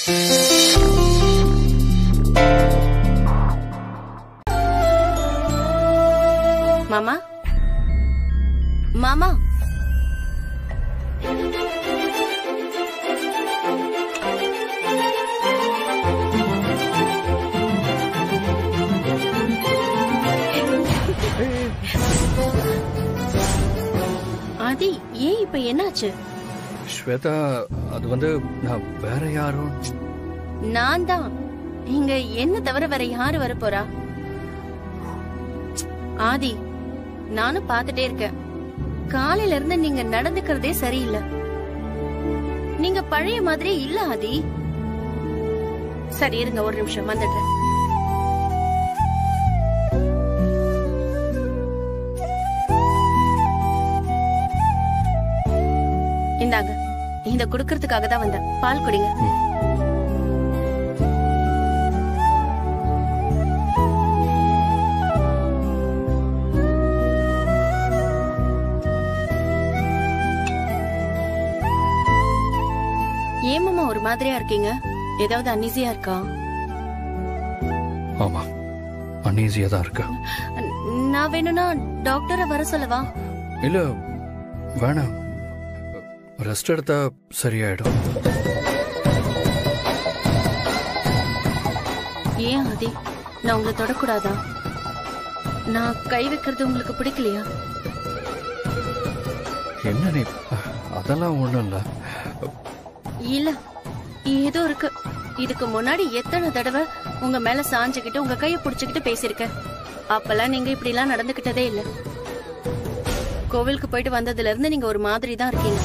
மாமா மாமா ஆதி ஏன் இப்ப என்னாச்சு ஸ்வேதா அது வந்து நான் வேற யாரும் நான் தான் இங்க என்ன தவிர வேற யாரு வர போறா ஆதி நானும் பாத்துட்டே இருக்கேன் காலையில இருந்து நீங்க நடந்துக்கிறதே சரியில்லை நீங்க பழைய மாதிரி இல்ல ஆதி சரி இருங்க ஒரு நிமிஷம் வந்துடுறேன் இந்தாங்க இத குடுக்கறதுக்காக தான் வந்தேன் பால் குடிங்க ஏமாமா ஒரு மாதிரியா இருக்கீங்க ஏதாவது அன்னிசியா இருக்கா ஆமா அன்ஈஸியா தான் இருக்கா நான் வேணும்னா டாக்டரை வர சொல்லவா இல்ல வேணாம் ரெஸ்ட் எடுத்தா சரியாயிடும் ஏன் ஆதி நான் உங்களை தொடக்கூடாதா நான் கை வைக்கிறது உங்களுக்கு பிடிக்கலையா என்ன நீ அதெல்லாம் ஒண்ணும் இல்ல இல்ல ஏதோ இருக்கு இதுக்கு முன்னாடி எத்தனை தடவை உங்க மேல சாஞ்சுக்கிட்டு உங்க கைய புடிச்சுக்கிட்டு பேசியிருக்கேன் அப்பெல்லாம் நீங்க இப்படி எல்லாம் நடந்துகிட்டதே இல்ல கோவிலுக்கு போயிட்டு வந்ததுல இருந்து நீங்க ஒரு மாதிரி தான் இருக்கீங்க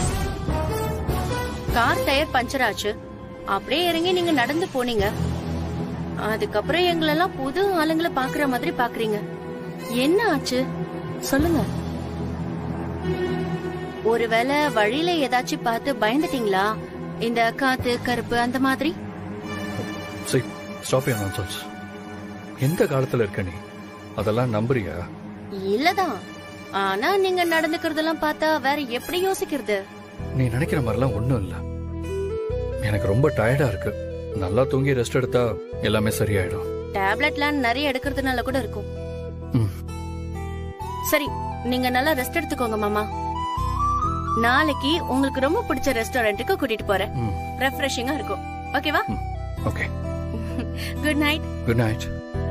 கார் டயர் பஞ்சர் ஆச்சு அப்படியே இறங்கி நீங்க நடந்து போனீங்க அதுக்கப்புறம் எங்களெல்லாம் புது ஆளுங்களை பாக்குற மாதிரி பாக்குறீங்க என்ன ஆச்சு சொல்லுங்க ஒருவேளை வழியில ஏதாச்சும் பார்த்து பயந்துட்டீங்களா இந்த காத்து கருப்பு அந்த மாதிரி சரி ஸ்டாப் நான்சென்ஸ் எந்த காலத்துல இருக்க நீ அதெல்லாம் நம்புறியா இல்லதான் ஆனா நீங்க நடந்துக்கிறதெல்லாம் பார்த்தா வேற எப்படி யோசிக்கிறது நீ நினைக்கிற மாதிரிலாம் ஒண்ணும் இல்ல எனக்கு ரொம்ப டயர்டா இருக்கு நல்லா தூங்கி ரெஸ்ட் எடுத்தா எல்லாமே சரியாயிடும் டேப்லெட்லாம் நிறைய எடுக்கிறதுனால கூட இருக்கும் ம். சரி நீங்க நல்லா ரெஸ்ட் எடுத்துக்கோங்க மாமா நாளைக்கு உங்களுக்கு ரொம்ப பிடிச்ச ரெஸ்டாரண்ட்டுக்கு கூட்டிட்டு போறேன் ம் ரெஃப்ரெஷிங்கா இருக்கும் ஓகேவா okay good night good night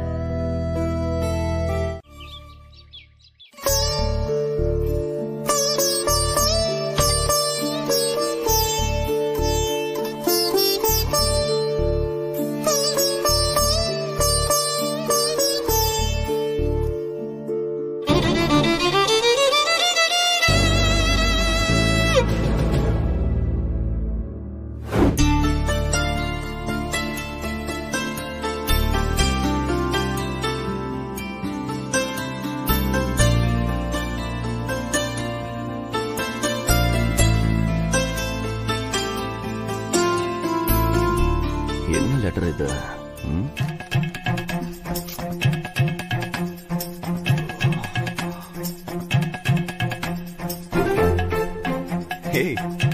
என்ன லெட்டர் இது ம்? ஹேய்.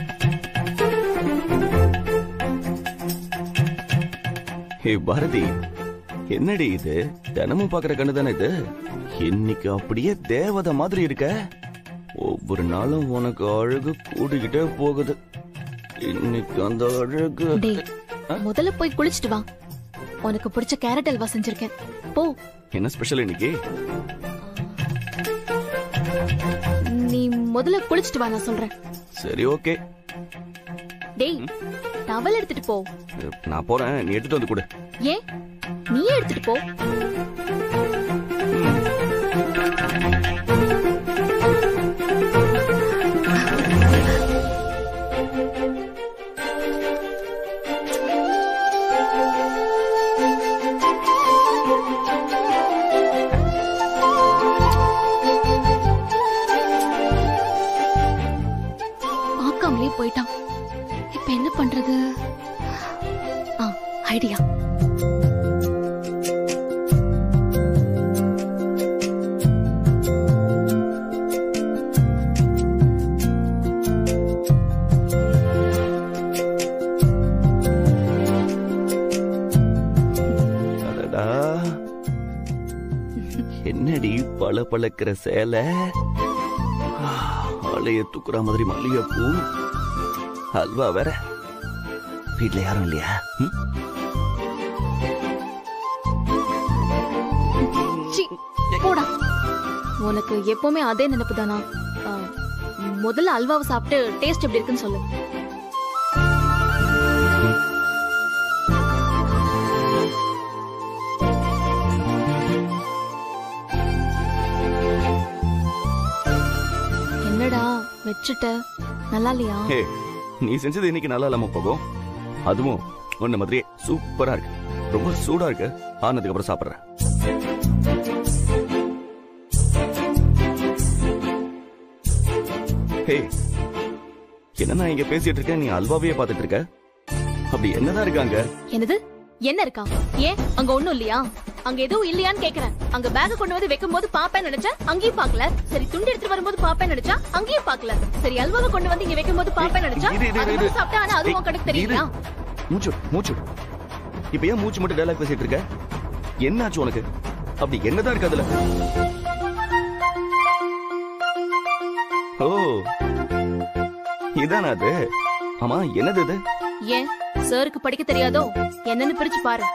ஹே பாரதி என்னடி இது தினமும் பாக்குற கண்ணு தானே இது இன்னைக்கு அப்படியே தேவதை மாதிரி இருக்க ஒவ்வொரு நாளும் உனக்கு அழகு கூடிக்கிட்டே போகுது இன்னைக்கு அந்த அழகு டேய் முதல்ல போய் குளிச்சிட்டு வா உனக்கு பிடிச்ச கேரட் அல்வா செஞ்சிருக்கேன் போ என்ன ஸ்பெஷல் இன்னைக்கு நீ முதல்ல குளிச்சிட்டு வா நான் சொல்றேன் சரி ஓகே டேய் டவல் எடுத்துட்டு போ நான் போறேன் நீ எடுத்துட்டு வந்து கொடு ஏன் நீயே எடுத்துட்டு போ பார்க்காமலே போயிட்டான் இப்ப என்ன பண்றது ஆ ஐடியா என்னடி பல பழக்கிற சேலை ஆளைய தூக்குற மாதிரி மல்லிகைப்பூ அல்வா வேற வீட்ல யாரும் இல்லையா ம்? சீ, போடா உனக்கு எப்பவுமே அதே நினைப்பு தானா முதல்ல அல்வாவை சாப்பிட்டு டேஸ்ட் எப்படி இருக்குன்னு சொல்லு என்னடா வச்சுட்ட நல்லா இல்லையா ஹே நீ செஞ்சது இன்னைக்கு நல்லா இல்லாம போகும் அதுவும் உன்ன மாதிரியே சூப்பரா இருக்கு ரொம்ப சூடா இருக்கு ஆனதுக்கு அப்புறம் சாப்பிடுறேன் ஹே என்ன நான் இங்க பேசிட்டு இருக்கேன் நீ அல்வாவையே பார்த்துட்டு இருக்க அப்படி என்னதான் இருக்காங்க என்னது என்ன இருக்கா ஏன் அங்க ஒண்ணும் இல்லையா அங்க எதுவும் இல்லையான்னு கேக்குறேன் அங்க பேக் கொண்டு வந்து வைக்கும் போது பாப்பேன்னு நினைச்சேன் அங்கேயும் பாக்கல சரி துண்டு எடுத்துட்டு வரும்போது பாப்பேன்னு நினைச்சா அங்கேயும் பாக்கல சரி அல்வாவை கொண்டு வந்து இங்க வைக்கும் போது பாப்பேன்னு நினைச்சா இரு, இரு, அது இரு. மட்டும் சாப்பிட்டா ஆனா அதுவும் உன் கணக்கு இரு. தெரியலையா மூச்சு விடு, மூச்சு விடு. இப்ப ஏன் மூச்சு மட்டும் டைலாக் பேசிட்டு இருக்க என்னாச்சு உனக்கு அப்படி என்னதான் இருக்கு அதுல ஓ இதானா அது ஆமா என்னது இது ஏன் சாருக்கு படிக்க தெரியாதோ என்னன்னு பிரிச்சு பாரு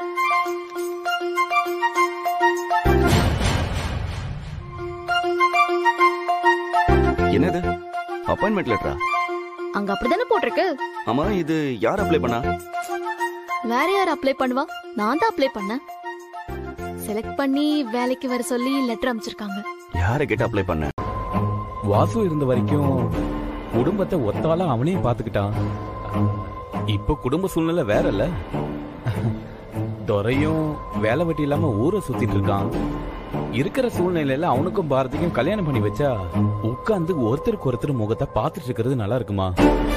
என்னது அப்பாயின்மெண்ட் லெட்டரா அங்க அப்படிதானே போட்டிருக்கு ஆமா இது யார் அப்ளை பண்ணா வேற யார் அப்ளை பண்ணுவா நான் தான் அப்ளை பண்ணேன் செலக்ட் பண்ணி வேலைக்கு வர சொல்லி லெட்டர் அமைச்சிருக்காங்க யாரை கேட்டு அப்ளை பண்ண வாசு இருந்த வரைக்கும் குடும்பத்தை ஒத்தால அவனே பாத்துக்கிட்டான் இப்ப குடும்ப சூழ்நிலை வேற இல்ல துரையும் வேலை வெட்டி இல்லாம ஊரை சுத்திட்டு இருக்கான் இருக்கிற சூழ்நிலையில அவனுக்கும் பாரதிக்கும் கல்யாணம் பண்ணி வச்சா உட்கார்ந்து ஒருத்தருக்கு ஒருத்தர் முகத்தை பார்த்துட்டு இருக்கிறது நல்லா இருக்குமா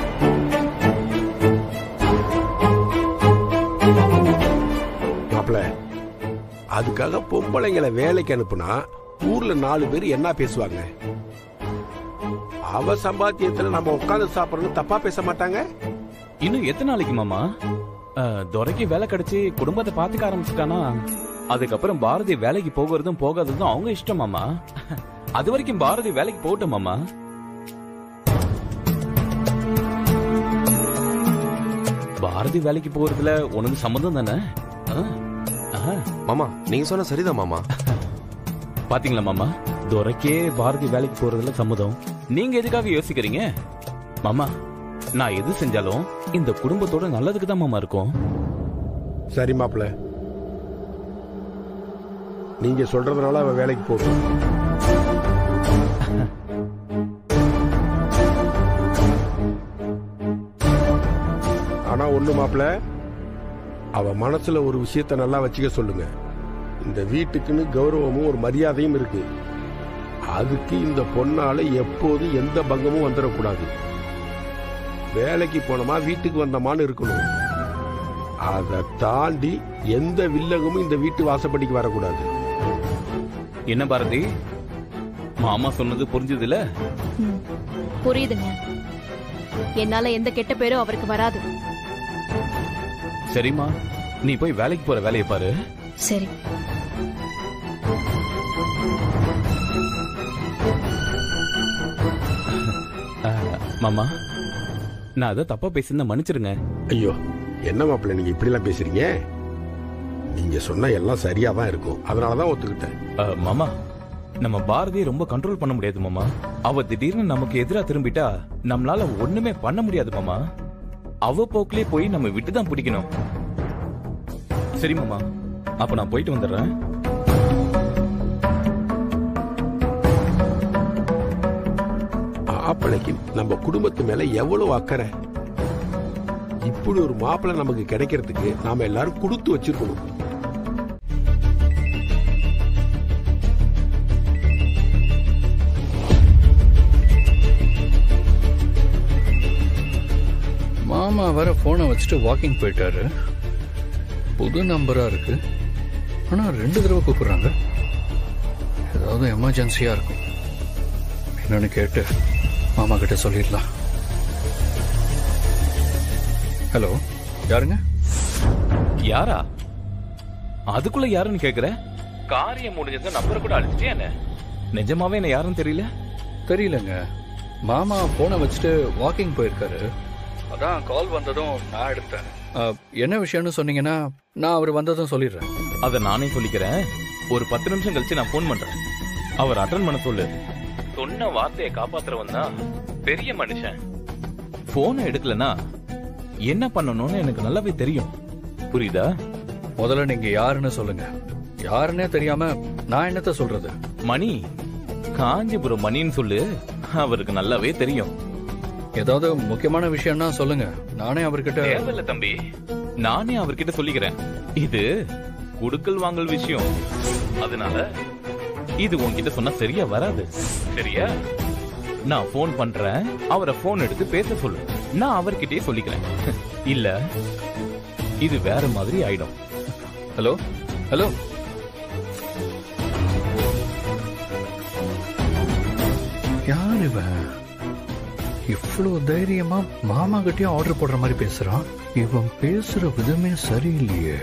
மாப்பிள அதுக்காக பொம்பளைங்களை வேலைக்கு அனுப்புனா ஊர்ல நாலு பேர் என்ன பேசுவாங்க அவ சம்பாத்தியத்துல நம்ம உட்கார்ந்து சாப்பிடணும் தப்பா பேச மாட்டாங்க இன்னும் எத்தனை நாளைக்கு மாமா அஹ், துரைக்கு வேலை கிடைச்சு குடும்பத்தை பாத்துக்க ஆரம்பிச்சுட்டானா அதுக்கப்புறம் பாரதி வேலைக்கு போகிறதும் போகாததும் அவங்க இஷ்டம் மாமா அது வரைக்கும் பாரதி வேலைக்கு போகட்டும் மாமா பாரதி வேலைக்கு போறதுல உனக்கு சம்மதம் தானே ஆ? ஆஹா. மாமா நீங்க சொன்ன சரிதான் மாமா பாத்தீங்களா மாமா துரைக்கே பாரதி வேலைக்கு போறதுல சம்மதம் நீங்க எதுக்காக யோசிக்கிறீங்க மாமா நான் எது செஞ்சாலும் இந்த குடும்பத்தோட நல்லதுக்கு தான் மாமா இருக்கும் சரி மாப்பிள நீங்க சொல்றதுனால அவ வேலைக்கு போகும் ஆனா ஒண்ணு மாப்பிள அவ மனசுல ஒரு விஷயத்த நல்லா வச்சுக்க சொல்லுங்க இந்த வீட்டுக்குன்னு கௌரவமும் ஒரு மரியாதையும் இருக்கு அதுக்கு இந்த பொண்ணால எப்போது எந்த பங்கமும் வந்துடக்கூடாது வேலைக்கு போனோமா வீட்டுக்கு வந்தோமான்னு இருக்கணும் அதை தாண்டி எந்த வில்லகமும் இந்த வீட்டு வாசப்படிக்கு வரக்கூடாது என்ன பாரதி மாமா சொன்னது புரிஞ்சதுல ம், புரியுதுங்க என்னால எந்த கெட்ட பேரும் அவருக்கு வராது சரிம்மா நீ போய் வேலைக்கு போற வேலையை பாரு சரி அஹ், மாமா நான் அதை தப்பா பேசியிருந்தா மன்னிச்சிருங்க ஐயோ என்ன மாப்பிள்ள நீங்க இப்படி எல்லாம் பேசுறீங்க நீங்க சொன்னா எல்லாம் சரியா தான் இருக்கும் அதனாலதான் ஒத்துக்கிட்டேன் அஹ், மாமா நம்ம பாரதியை ரொம்ப கண்ட்ரோல் பண்ண முடியாது மாமா அவ திடீர்னு நமக்கு எதிரா திரும்பிட்டா நம்மளால ஒண்ணுமே பண்ண முடியாது மாமா அவ போக்கிலே போய் நம்ம விட்டு தான் பிடிக்கணும் சரி மாமா அப்ப நான் போயிட்டு வந்துடுறேன் மாப்பிள்ளைக்கு நம்ம குடும்பத்து மேல எவ்வளவு அக்கறை இப்படி ஒரு மாப்பிள்ளை நமக்கு கிடைக்கிறதுக்கு நாம எல்லாரும் கொடுத்து வச்சிருக்கணும் மாமா வேற போனை வச்சுட்டு வாக்கிங் போயிட்டாரு புது நம்பரா இருக்கு ஆனா ரெண்டு தடவை கூப்பிடுறாங்க ஏதாவது எமர்ஜென்சியா இருக்கும் என்னன்னு கேட்டு மாமா கிட்ட சொல்லிடலாம் ஹலோ யாருங்க யாரா அதுக்குள்ள யாருன்னு கேக்குற காரியம் முடிஞ்சது நம்பர் கூட அழிச்சிட்டே என்ன நிஜமாவே என்ன யாரும் தெரியல தெரியலங்க மாமா போனை வச்சுட்டு வாக்கிங் போயிருக்காரு அதான் கால் வந்ததும் நான் எடுத்தேன் ஆ, என்ன விஷயம்னு சொன்னீங்கன்னா நான் அவர் வந்ததும் சொல்லிடுறேன் அத நானே சொல்லிக்கிறேன் ஒரு பத்து நிமிஷம் கழிச்சு நான் ஃபோன் பண்றேன் அவர் அட்டன் பண்ண சொல்லு சொன்ன வார்த்தையை காப்பாத்துறவன் தான் பெரிய மனுஷன் போனை எடுக்கலனா என்ன பண்ணணும்னு எனக்கு நல்லாவே தெரியும் புரியுதா முதல்ல நீங்க யாருன்னு சொல்லுங்க யாருன்னே தெரியாம நான் என்னத்த சொல்றது மணி காஞ்சிபுரம் மணின்னு சொல்லு அவருக்கு நல்லாவே தெரியும் ஏதாவது முக்கியமான விஷயம்னா சொல்லுங்க நானே அவர்கிட்ட தேவையில்ல தம்பி நானே அவர்கிட்ட சொல்லிக்கிறேன் இது குடுக்கல் வாங்கல் விஷயம் அதனால இது உன்கிட்ட சொன்னா சரியா வராது சரியா நான் ஃபோன் பண்றேன் அவரை ஃபோன் எடுத்து பேச சொல்லு நான் அவர்கிட்டயே சொல்லிக்கிறேன் இல்ல இது வேற மாதிரி ஆயிடும் ஹலோ ஹலோ யார் இவன் இவ்வளவு தைரியமா மாமா கிட்டயும் ஆர்டர் போடுற மாதிரி பேசுறான் இவன் பேசுற விதமே சரியில்லையே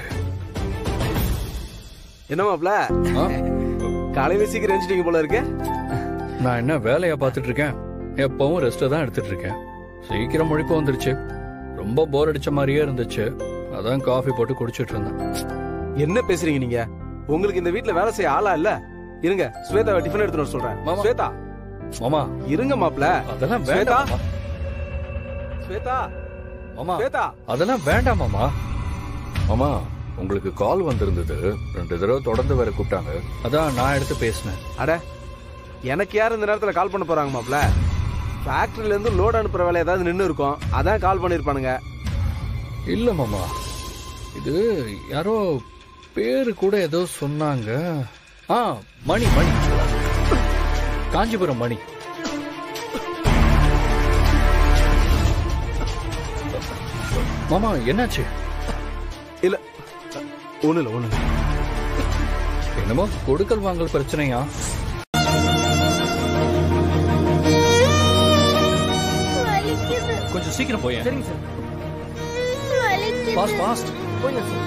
என்ன மாப்ள ஆ? காலையில சீக்கிரம் எழுந்துட்டீங்க போல இருக்கு நான் என்ன வேலையா பார்த்துட்டு இருக்கேன் எப்பவும் ரெஸ்ட் தான் எடுத்துட்டு இருக்கேன் சீக்கிரம் முழிப்பு வந்துருச்சு ரொம்ப போர் அடிச்ச மாதிரியே இருந்துச்சு அதான் காஃபி போட்டு குடிச்சிட்டு இருந்தேன் என்ன பேசுறீங்க நீங்க உங்களுக்கு இந்த வீட்ல வேலை செய்ய ஆளா இல்ல இருங்க ஸ்வேதாவை டிஃபன் எடுத்துட்டு வர சொல்றேன் மாமா. ஸ்வேதா மாமா இருங்க மாப்ள அதெல்லாம் ஸ்வேதா வேண்டாம் ஸ்வேதா மாமா ஸ்வேதா அதெல்லாம் வேண்டாம் மாமா மாமா உங்களுக்கு கால் வந்திருந்தது ரெண்டு தடவை தொடர்ந்து வேற கூப்பிட்டாங்க அதான் நான் எடுத்து பேசினேன் அட எனக்கு யார் இந்த நேரத்துல கால் பண்ண போறாங்க மாப்ள ஃபேக்டரியில இருந்து லோட் அனுப்புற வேலை ஏதாவது நின்னு இருக்கும் அதான் கால் பண்ணிருப்பானுங்க இல்ல மாமா இது யாரோ பேரு கூட ஏதோ சொன்னாங்க ஆ மணி மணி காஞ்சிபுரம் மணி மாமா என்னாச்சு இல்ல ஒண்ணு இல்ல ஒண்ணு இல்ல. என்னமோ கொடுக்கல் வாங்கல் பிரச்சனையா கொஞ்சம் சீக்கிரம் போய் சரிங்க சார் ஃபாஸ்ட் ஃபாஸ்ட் போங்க சார்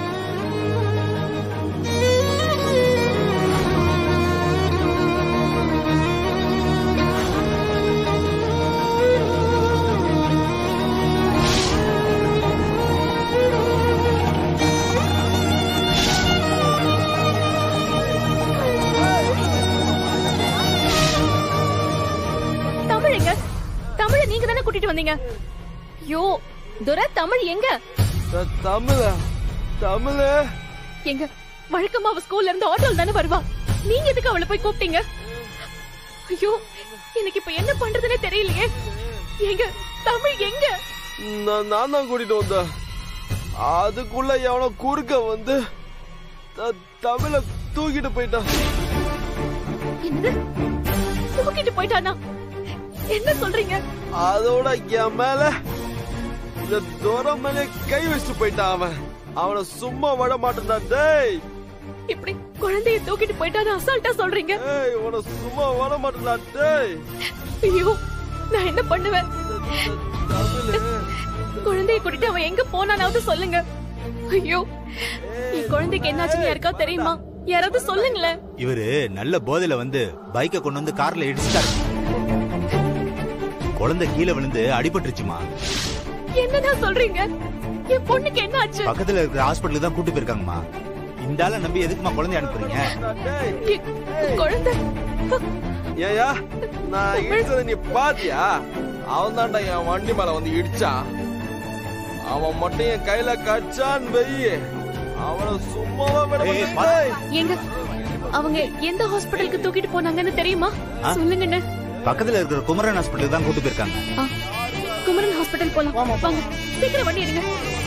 தமிழ் எங்க தமிழ நீங்க தானே கூட்டிட்டு வந்தீங்க ஐயோ துரை தமிழ் எங்க தமிழ தமிழ எங்க வழக்கமா அவ ஸ்கூல்ல இருந்து ஆட்டோல தானே வருவா நீங்க எதுக்கு அவளை போய் கூப்பிட்டீங்க ஐயோ எனக்கு இப்ப என்ன பண்றதுனே தெரியலையே எங்க தமிழ் எங்க நான் நான் தான் கூட்டிட்டு வந்தேன் அதுக்குள்ள எவனோ குறுக்க வந்து த- தமிழ தூக்கிட்டு போயிட்டான் என்னது தூக்கிட்டு போயிட்டானா என்ன சொல்றீங்க அதோட என் மேல இந்த தூரம் மேலே கை வச்சுட்டு போயிட்டான் அவன் அவனை சும்மா விட மாட்டேன்டா டேய் இப்படி குழந்தைய தூக்கிட்டு போயிட்டான்னு அசால்ட்டா சொல்றீங்க ஏய் உன சும்மா விட மாட்டேன்டா டேய் ஐயோ நான் என்ன பண்ணுவேன் தமிழ் குழந்தைய கூட்டிட்டு அவன் எங்க போனானாவது சொல்லுங்க ஐயோ என் குழந்தைக்கு என்னாச்சுன்னு யாருக்கா தெரியுமா யாராவது சொல்லுங்களேன் இவரு நல்ல போதையில வந்து பைக்கை கொண்டு வந்து கார்ல இடிச்சிட்டாரு குழந்தை கீழே விழுந்து அடிபட்டுருச்சுமா என்னதான் சொல்றீங்க என் பொண்ணுக்கு என்ன ஆச்சு பக்கத்துல இருக்கிற ஹாஸ்பிட்டலுக்கு தான் கூட்டு போயிருக்காங்கம்மா இந்த ஆளை நம்பி எதுக்குமா குழந்தை அனுப்புறீங்க டேய் என் குழந்தை ஏயா நான் இடிச்சதை நீ பாத்தியா அவன் தான்டா என் வண்டி மேல வந்து இடிச்சான் அவன் மட்டும் என் கையில கச்சான்னு வெயி அவனை சும்மாவா விட ஏய், மாட்டேன். பாத்து. டேய். எங்க அவங்க எந்த ஹாஸ்பிடலுக்கு தூக்கிட்டு போனாங்கன்னு தெரியுமா ஆ? சொல்லுங்கண்ணே பக்கத்துல இருக்கிற குமரன் ஹாஸ்பிட்டலுக்கு தான் கூட்டு போயிருக்காங்க ஆ, குமரன் ஹாஸ்பிடல் போலாம் வாங்க சீக்கிரம் வண்டி எடுங்க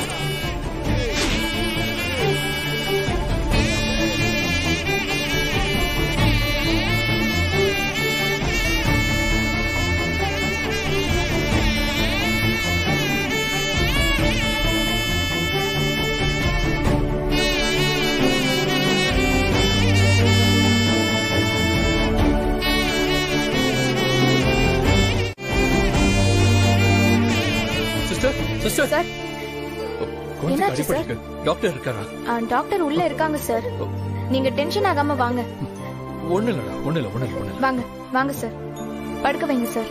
சிஸ்டர் சிஸ்டர் சார் கொஞ்சம் என்னாச்சு, சார்? அடிபட்டிருக்கு டாக்டர் இருக்காரா டாக்டர் உள்ள இருக்காங்க சார் நீங்க டென்ஷன் ஆகாம வாங்க ஒண்ணு இல்லடா ஒண்ணு இல்ல ஒண்ணு இல்ல ஒண்ணு இல்ல வாங்க வாங்க சார் படுக்க வைங்க சார்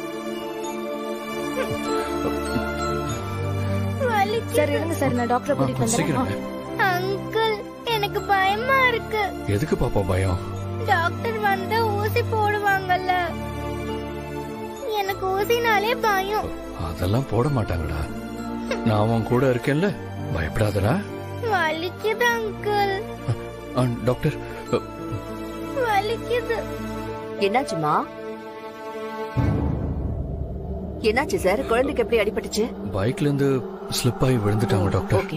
சார் இருங்க சார் நான் டாக்டரை கூட்டிட்டு ஆ, சீக்கிரம் வந்துடுறேன் அங்கிள் எனக்கு பயமா இருக்கு எதுக்கு பாப்பா பயம் டாக்டர் வந்து ஊசி போடுவாங்கல்ல எனக்கு ஊசினாலே பயம் அதெல்லாம் போட மாட்டாங்கடா நான் அவன் கூட இருக்கேன்ல பயப்படாதடா வலிக்குது அங்கிள் ஆ, டாக்டர் அ, வலிக்குது என்னாச்சுமா என்னாச்சு சார் குழந்தைக்கு எப்படி அடிபட்டுச்சு பைக்ல இருந்து ஸ்லிப் ஆகி விழுந்துட்டாங்க டாக்டர் ஓகே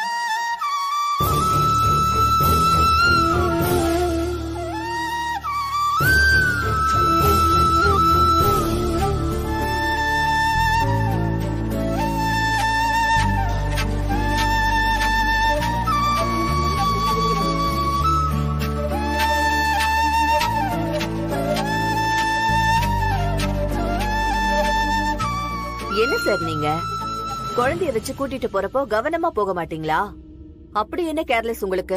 என்ன சார் நீங்க குழந்தைய வச்சு கூட்டிட்டு போறப்போ கவனமா போக மாட்டீங்களா அப்படி என்ன கேர்லெஸ் உங்களுக்கு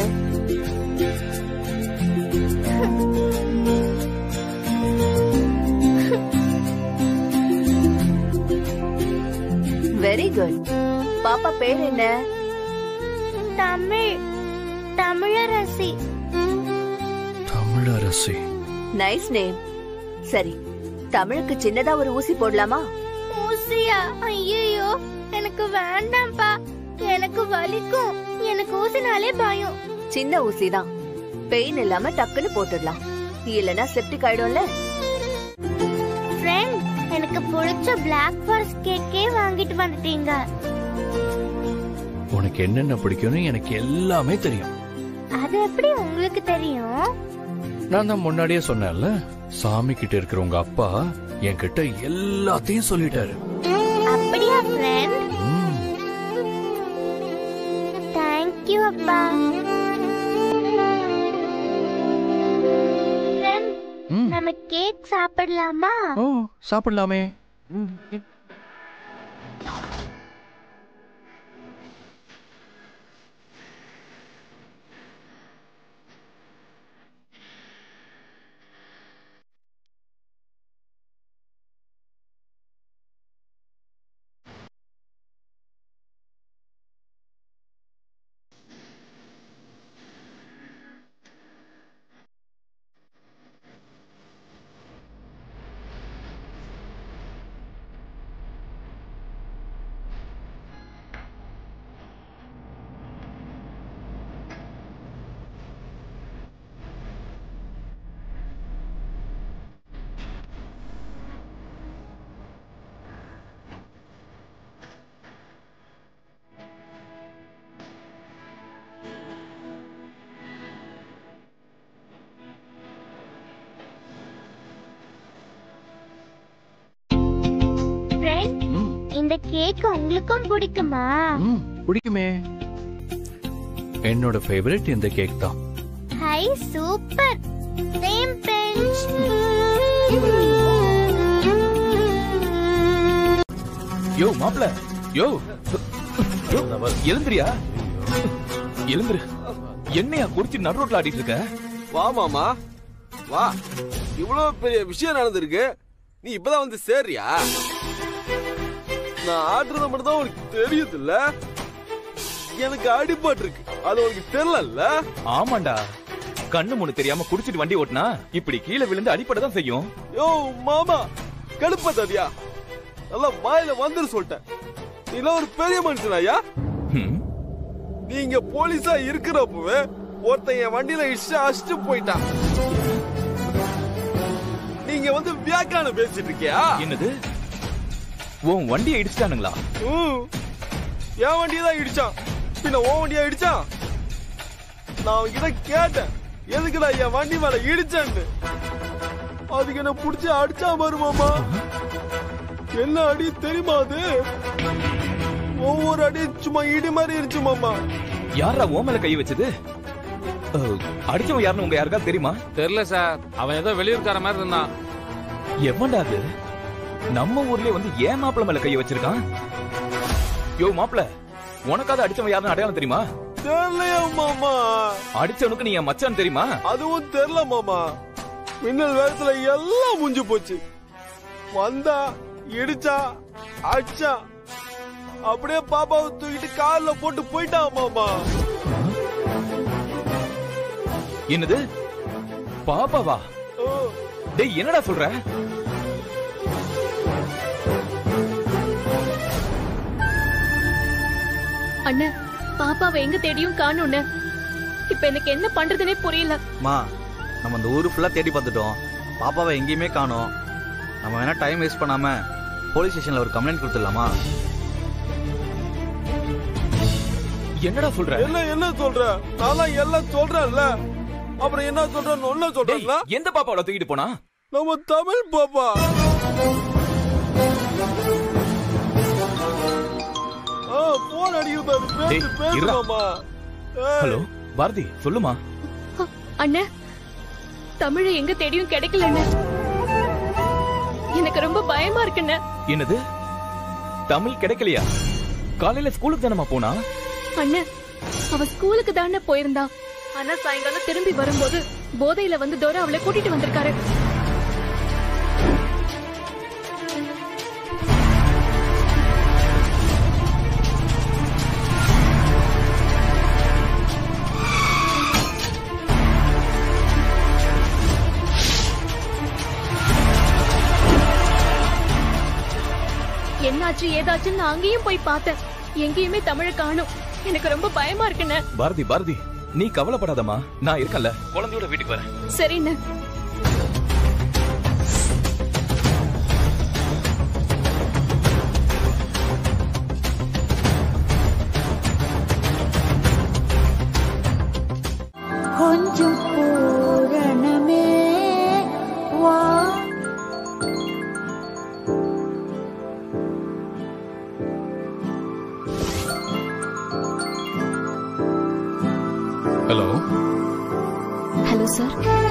வெரி குட் பாப்பா பேர் என்ன தமிழ் தமிழரசி தமிழரசி நைஸ் நேம் சரி தமிழுக்கு சின்னதா ஒரு ஊசி போடலாமா ஊசியா ஐயோ எனக்கு வேண்டாம்ப்பா எனக்கு வலிக்கும் எனக்கு ஊசினாலே பயம் சின்ன ஊசி தான் பெயின் இல்லாம டக்குன்னு போட்டுடலாம் இல்லனா செப்டிக் ஆயிடும்ல ஃப்ரெண்ட் எனக்கு பிடிச்ச பிளாக் ஃபாரஸ்ட் கேக்கே வாங்கிட்டு வந்துட்டீங்க உனக்கு என்னென்ன பிடிக்கும்னு எனக்கு எல்லாமே தெரியும் அது எப்படி உங்களுக்கு தெரியும் நான் தான் முன்னாடியே சொன்னேன்ல சாமி கிட்ட இருக்கிற உங்க அப்பா என்கிட்ட எல்லாத்தையும் சொல்லிட்டாரு அப்படியா ஃப்ரெண்ட் ம், தேங்க்யூ அப்பா ஃப்ரெண்ட் ம். நம்ம கேக் சாப்பிடலாமா ஓ சாப்பிடலாமே ஃப்ரெண்ட் ம், இந்த கேக் உங்களுக்கும் பிடிக்குமா ம், பிடிக்குமே என்னோட ஃபேவரட் இந்த கேக் தான் hi super same bench yo மாப்ள யோ யோ, எழுந்திரியா எழுந்திரு என்னையா குடிச்சு நடு ரோட்ல ஆடிட்டு இருக்க வா மாமா வா இவ்வளவு பெரிய விஷயம் நடந்திருக்கு நீ இப்பதான் வந்து சேர்றியா நான் ஆடுறத மட்டும் தான் உனக்கு தெரியுதுல்ல எனக்கு அடிபட்டு இருக்கு அது உனக்கு தெரியல ஆமாண்டா கண்ணு மூணு தெரியாம குடிச்சிட்டு வண்டி ஓட்டினா இப்படி கீழே விழுந்து அடிப்படை தான் செய்யும் யோ மாமா கடுப்பதாதியா நல்லா வாயில வந்துரு சொல்லிட்டேன் நீலாம் ஒரு பெரிய மனுஷனாயா ஹம், நீங்க போலீஸா இருக்கிறப்பவே ஒருத்தன் என் வண்டியில இஷ்ட அடிச்சுட்டு போயிட்டான் நீங்க வந்து வியாக்கான பேசிட்டு இருக்கியா என்னது உன் வண்டியை இடிச்சிட்டானுங்களா ம். என் வண்டியை தான் இடிச்சான் பின்ன உன் வண்டியா இடிச்சான் நான் அவன்கிட்ட கேட்டேன் எதுக்குடா என் வண்டி மேல இடிச்சான்னு அதுக்கு என்ன புடிச்சு அடிச்சா பாரு மாமா என்ன அடி தெரியுமா அது ஒவ்வொரு அடி சும்மா இடி மாதிரி இருந்துச்சு மாமா யாரா ஓ மேல கை வச்சது அஹ், அடிச்சவன் யாருன்னு உங்க யாருக்கா தெரியுமா தெரியல சார் அவன் ஏதோ வெளியூர்கார மாதிரி இருந்தான் எவன்டா அது நம்ம ஊர்லயே வந்து ஏன் மாப்பிள மேல கைய வச்சிருக்கான் யோ மாப்பிள உனக்காவது அடிச்சவன் யாருன்னு அடையாளம் தெரியுமா தெரியலையா மாமா அடிச்சவனுக்கு நீ என் மச்சான் தெரியுமா அதுவும் தெரியல மாமா மின்னல் வேகத்துல எல்லாம் முடிஞ்சு போச்சு வந்தா இடிச்சா அடிச்சா அப்படியே பாப்பாவை தூக்கிட்டு கார்ல போட்டு போயிட்டான் மாமா என்னது பாப்பாவா டேய் என்னடா சொல்ற அண்ணன் பாப்பாவை எங்க தேடியும் காணும்னு இப்ப எனக்கு என்ன பண்றதுனே புரியல மா நம்ம இந்த ஊரு ஃபுல்லா தேடி பார்த்துட்டோம் பாப்பாவை எங்கேயுமே காணோம் நம்ம வேணா டைம் வேஸ்ட் பண்ணாம போலீஸ் ஸ்டேஷன்ல ஒரு கம்ப்ளைண்ட் கொடுத்துடலாமா என்னடா சொல்ற என்ன என்ன சொல்ற நான் எல்லாம் சொல்றேன்ல அப்புறம் என்ன சொல்றேன்னு ஒன்னும் சொல்றேன்ல எந்த பாப்பாவோட தூக்கிட்டு போனா நம்ம தமிழ் பாப்பா ஆ போன் அடிக்குது பாரு பேசு டேய், பேசு இருடா. மாமா ஹலோ பாரதி சொல்லுமா அண்ணன் தமிழ எங்க தேடியும் கிடைக்கல அண்ணன் எனக்கு ரொம்ப பயமா இருக்குண்ணே என்னது தமிழ் கிடைக்கலையா காலையில ஸ்கூலுக்கு தானமா போனா அண்ணன் அவ ஸ்கூலுக்கு தானே போயிருந்தா ஆனா சாயங்காலம் திரும்பி வரும்போது போதையில வந்து தோர அவளை கூட்டிட்டு வந்திருக்காரு என்னாச்சு ஏதாச்சுன்னு நான் அங்கேயும் போய் பார்த்தேன் எங்கேயுமே தமிழ காணும் எனக்கு ரொம்ப பயமா இருக்குண்ணே பாரதி பாரதி நீ கவலைப்படாதம்மா நான் இருக்கேன்ல குழந்தையோட வீட்டுக்கு வரேன் சரிண்ணே கொஞ்சம் பூரணமே வா ஹலோ ஹலோ சார்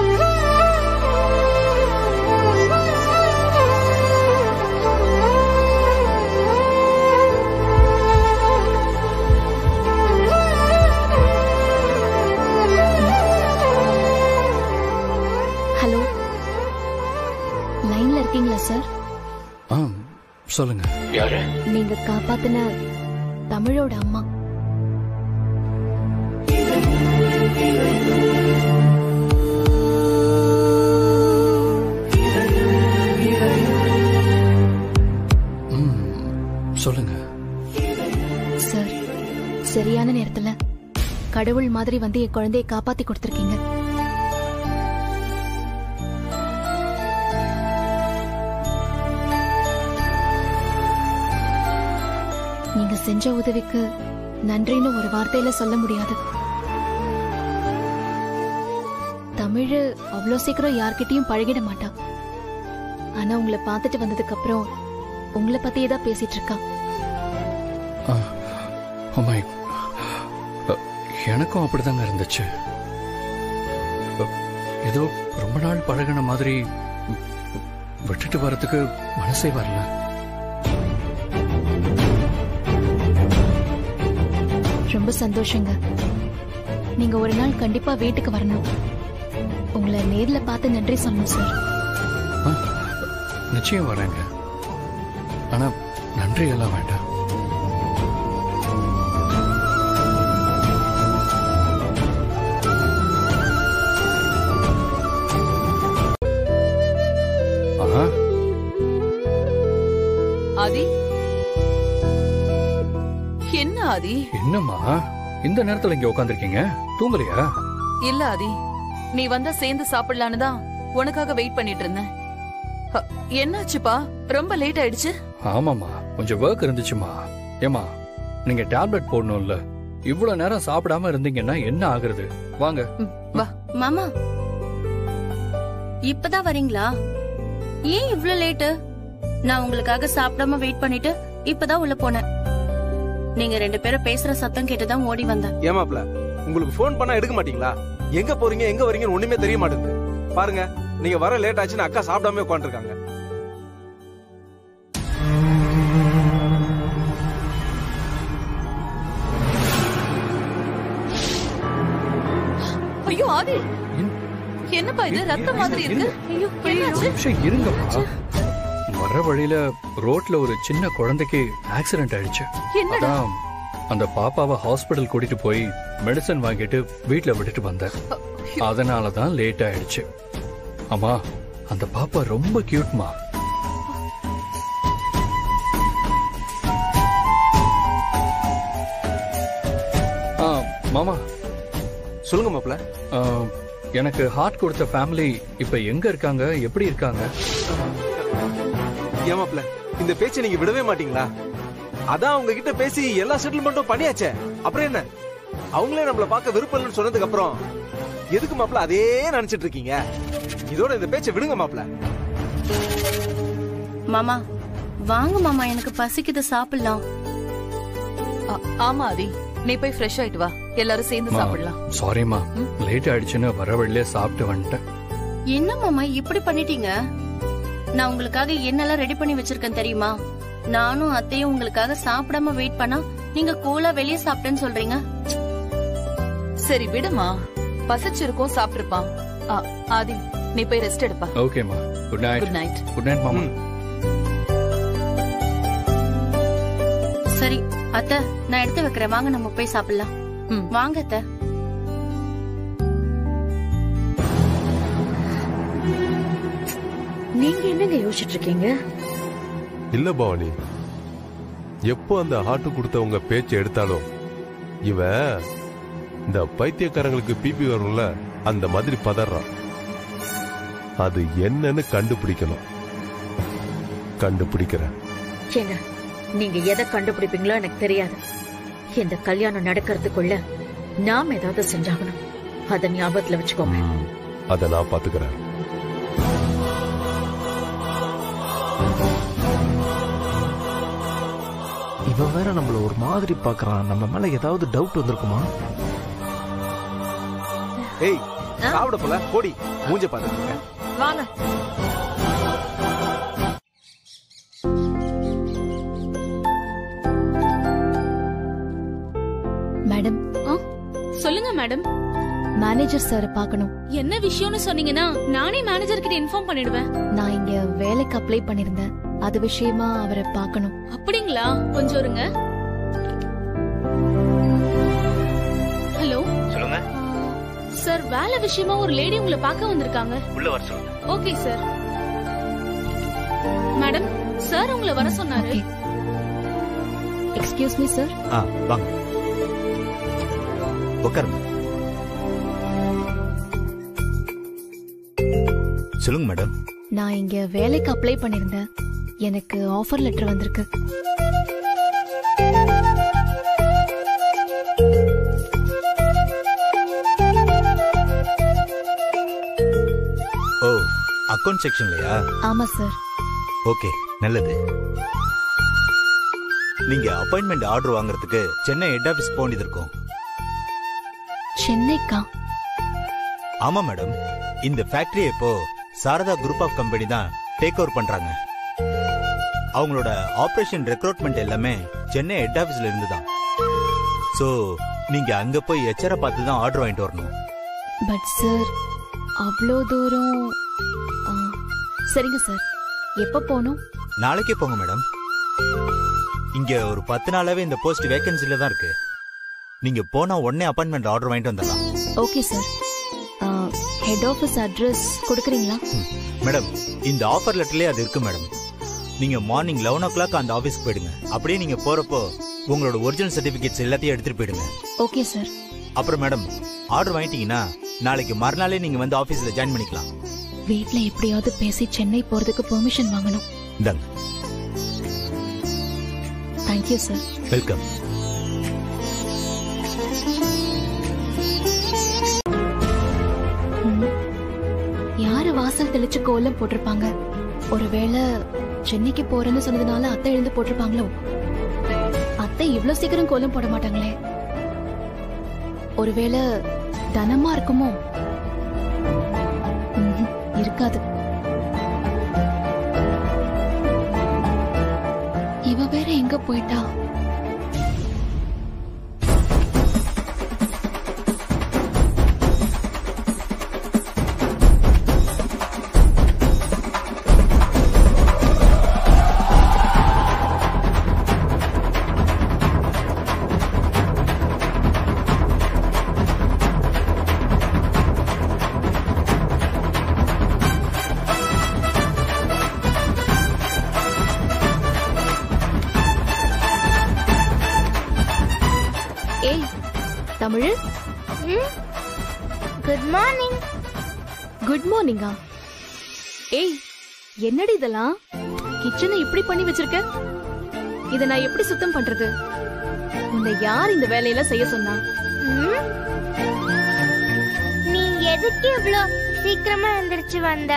ஹலோ லைன்ல இருக்கீங்களா சார் ஆ சொல்லுங்க யாரு நீங்க காப்பாத்தின தமிழோட அம்மா சொல்லுங்க சார் சரியான நேரத்துல கடவுள் மாதிரி வந்து என் குழந்தையை காப்பாத்தி கொடுத்திருக்கீங்க நீங்க செஞ்ச உதவிக்கு நன்றின்னு ஒரு வார்த்தையில சொல்ல முடியாது தமிழ் அவ்வளோ சீக்கிரம் யார்கிட்டயும் பழகிட மாட்டா ஆனா உங்களை பார்த்துட்டு வந்ததுக்கு அப்புறம் உங்களை பத்தியே தான் பேசிட்டு இருக்கா உமை எனக்கும் அப்படிதாங்க இருந்துச்சு அ, ஏதோ ரொம்ப நாள் பழகின மாதிரி ம், விட்டுட்டு வர்றதுக்கு மனசே வரல ரொம்ப சந்தோஷங்க நீங்க ஒரு நாள் கண்டிப்பா வீட்டுக்கு வரணும் உங்களை நேர்ல பார்த்து நன்றி சொல்லணும் சார் நிச்சயம் வரேங்க ஆனா நன்றி எல்லாம் வேண்டாம் ஆஹா ஆதி என்ன ஆதி என்னம்மா இந்த நேரத்துல இங்க உட்காந்துருக்கீங்க தூங்கலையா இல்ல ஆதி நீ வந்தா சேர்ந்து சாப்பிடலான்னு தான் உனக்காக வெயிட் பண்ணிட்டு இருந்தேன் அ, என்னாச்சுப்பா ரொம்ப லேட் ஆயிடுச்சு ஆமாம்மா கொஞ்சம் ஒர்க் இருந்துச்சுமா ஏமா நீங்க டேப்லெட் போடணும்ல இவ்வளவு நேரம் சாப்பிடாம இருந்தீங்கன்னா என்ன ஆகுறது வாங்க மாமா இப்பதான் வரீங்களா ஏன் இவ்ளோ லேட்டு நான் உங்களுக்காக சாப்பிடாம வெயிட் பண்ணிட்டு இப்பதான் உள்ள போனேன் நீங்க ரெண்டு பேரும் பேசுற சத்தம் கேட்டுதான் ஓடி வந்தேன் ஏமாப்ல உங்களுக்கு ஃபோன் பண்ணா எடுக்க மாட்டீங்களா எங்க போறீங்க எங்க வரீங்கன்னு ஒண்ணுமே தெரிய மாட்டேங்குது பாருங்க நீங்க வர லேட் ஆச்சுன்னு அக்கா சாப்பிடாம உட்காந்துருக்காங்க ஐயோ ஆதி என்னப்பா இது ரத்தம் மாதிரி இருக்கு ஐயோ ஒரு என்னாச்சு நிமிஷம் இருங்கப்பா வர வழியில ரோட்ல ஒரு சின்ன குழந்தைக்கு ஆக்சிடென்ட் ஆயிடுச்சு என்னடா? அதான் அந்த பாப்பாவை ஹாஸ்பிடல் கூட்டிட்டு போய் மெடிசன் வாங்கிட்டு வீட்ல விட்டுட்டு வந்தேன் அதனால தான் லேட் ஆயிடுச்சு அம்மா அந்த பாப்பா ரொம்ப கியூட்மா ஆ மாமா சொல்லுங்க மாப்ள ஆ, எனக்கு ஹார்ட் கொடுத்த ஃபேமிலி இப்ப எங்க இருக்காங்க எப்படி இருக்காங்க ஏன் மாப்ள இந்த பேச்சை நீங்க விடவே மாட்டீங்களா அதான் அவங்க கிட்ட பேசி எல்லா செட்டில்மெண்ட்டும் பண்ணியாச்சே அப்புறம் என்ன அவங்களே நம்மள பார்க்க விருப்பம் இல்லைன்னு சொன்னதுக்கு அப்புறம் எதுக்கு மாப்ள அதே நினைச்சிட்டு இருக்கீங்க இதோட இந்த பேச்சை விடுங்க மாப்ள மாமா வாங்க மாமா எனக்கு பசிக்குது சாப்பிடலாம் ஆ- ஆமா ஆதி நீ போய் ஃப்ரெஷ் ஆயிட்டு வா எல்லாரும் சேர்ந்து சாப்பிடலாம் சாரிம்மா லேட் ஆயிடுச்சுன்னு வர வழியிலே சாப்பிட்டு வந்துட்டேன் என்ன மாமா இப்படி பண்ணிட்டீங்க நான் உங்களுக்காக என்னெல்லாம் ரெடி பண்ணி வச்சிருக்கேன் தெரியுமா நானும் அத்தையும் உங்களுக்காக சாப்பிடாம வெயிட் பண்ணா நீங்க கூலா வெளியே சாப்பிட்டேன்னு சொல்றீங்க சரி விடுமா பசிச்சிருக்கோம் சாப்பிட்டிருப்பான் ஆ, ஆதி நீ போய் ரெஸ்ட் எடுப்பா ஓகேம்மா good night good night good night மாமா சரி அத்தை நான் எடுத்து வைக்கிறேன் வாங்க நம்ம போய் சாப்பிடலாம் வாங்க அத்தை நீங்க என்னங்க யோசிச்சுட்டு இருக்கீங்க இல்ல பவானி எப்போ அந்த ஹார்ட் கொடுத்தவங்க பேச்ச எடுத்தாலும் இவன் இந்த பைத்தியக்காரங்களுக்கு பிபி வரும்ல அந்த மாதிரி பதறான் அது என்னன்னு கண்டுபிடிக்கணும் கண்டுபிடிக்கிறேன் ஏங்க நீங்க எதை கண்டுபிடிப்பீங்களோ எனக்கு தெரியாது இந்த கல்யாணம் நடக்கிறதுக்குள்ள நாம ஏதாவது செஞ்சாகணும் அத ஞாபகத்துல வச்சுக்கோங்க அதை நான் பாத்துக்கிறேன் இவன் வேற நம்மள ஒரு மாதிரி பாக்குறான் நம்ம மேல ஏதாவது டவுட் வந்திருக்குமா ஏய் சாப்பிட போல போடி மூஞ்ச பாத்துக்கங்க வாங்க மேடம் சொல்லுங்க மேடம் மேனேஜர் சாரை பார்க்கணும் என்ன விஷயம்னு சொன்னீங்கன்னா நானே மேனேஜர் கிட்ட இன்ஃபார்ம் பண்ணிடுவேன் நான் இங்க வேலைக்கு அப்ளை பண்ணிருந்தேன் அது விஷயமா அவரை பார்க்கணும் அப்படிங்களா கொஞ்சம் இருங்க ஹலோ சொல்லுங்க சார் வேலை விஷயமா ஒரு லேடி உங்களை பார்க்க வந்திருக்காங்க உள்ள வர சொல்லுங்க ஓகே சார் மேடம் சார் உங்களை வர சொன்னாரு எக்ஸ்கியூஸ் மீ சார் ஆ வாங்க உட்காருங்க சொல்லுங்க மேடம் நான் இங்க வேலைக்கு அப்ளை பண்ணிருந்தேன் எனக்கு ஆஃபர் லெட்டர் வந்திருக்கு ஓ அக்கவுண்ட் செக்ஷன்லயா ஆமா சார் ஓகே நல்லது நீங்க அப்பாயின்மெண்ட் ஆர்டர் வாங்குறதுக்கு சென்னை ஹெட் ஆபீஸ் போக வேண்டியது இருக்கும் சென்னைக்கா ஆமா மேடம் இந்த ஃபேக்டரி இப்போ சாரதா குரூப் ஆஃப் கம்பெனி தான் டேக் ஓவர் பண்றாங்க அவங்களோட ஆபரேஷன் ரெக்ரூட்மெண்ட் எல்லாமே சென்னை ஹெட் ஆபீஸ்ல இருந்து தான் ஸோ நீங்க அங்க போய் எச்சரை பார்த்து தான் ஆர்டர் வாங்கிட்டு வரணும் பட் சார் அவ்வளோ தூரம் ஆ, சரிங்க சார் எப்போ போகணும் நாளைக்கே போங்க மேடம் இங்க ஒரு பத்து நாளாவே இந்த போஸ்ட் வேகன்சில தான் இருக்கு நீங்க போனா உடனே அப்பாயின்மெண்ட் ஆர்டர் வாங்கிட்டு வந்துடலாம் okay sir head office address கொடுக்குறீங்களா மேடம் இந்த ஆஃபர் லெட்டர்லயே அது இருக்கு மேடம் நீங்க மார்னிங் லெவன் ஓ கிளாக் அந்த ஆஃபீஸ்க்கு போயிடுங்க அப்படியே நீங்க போறப்போ உங்களோட ஒரிஜினல் சர்டிபிகேட்ஸ் எல்லாத்தையும் எடுத்துட்டு போயிடுங்க ஓகே சார் அப்புறம் மேடம் ஆர்டர் வாங்கிட்டீங்கன்னா நாளைக்கு மறுநாளே நீங்க வந்து ஆபீஸ்ல ஜாயின் பண்ணிக்கலாம் வீட்ல எப்படியாவது பேசி சென்னை போறதுக்கு பெர்மிஷன் வாங்கணும் இந்தாங்க தேங்க்யூ சார் வெல்கம் யாரு வாசல் தெளிச்சு கோலம் போட்டிருப்பாங்க ஒருவேளை சென்னைக்கு போறேன்னு சொன்னதுனால அத்தை எழுந்து போட்டிருப்பாங்களோ அத்தை இவ்ளோ சீக்கிரம் கோலம் போட மாட்டாங்களே ஒருவேளை தனமா இருக்குமோ ம்ஹும், இருக்காது இவ வேற எங்க போயிட்டா குட் மார்னிங் குட் மார்னிங்கா ஏய் என்னடி இதெல்லாம் கிச்சனை இப்படி பண்ணி வச்சிருக்க இத நான் எப்படி சுத்தம் பண்றது உன்னை யார் இந்த வேலையெல்லாம் செய்ய சொன்னா நீ எதுக்கு இவ்ளோ சீக்கிரமா எந்திரிச்சு வந்த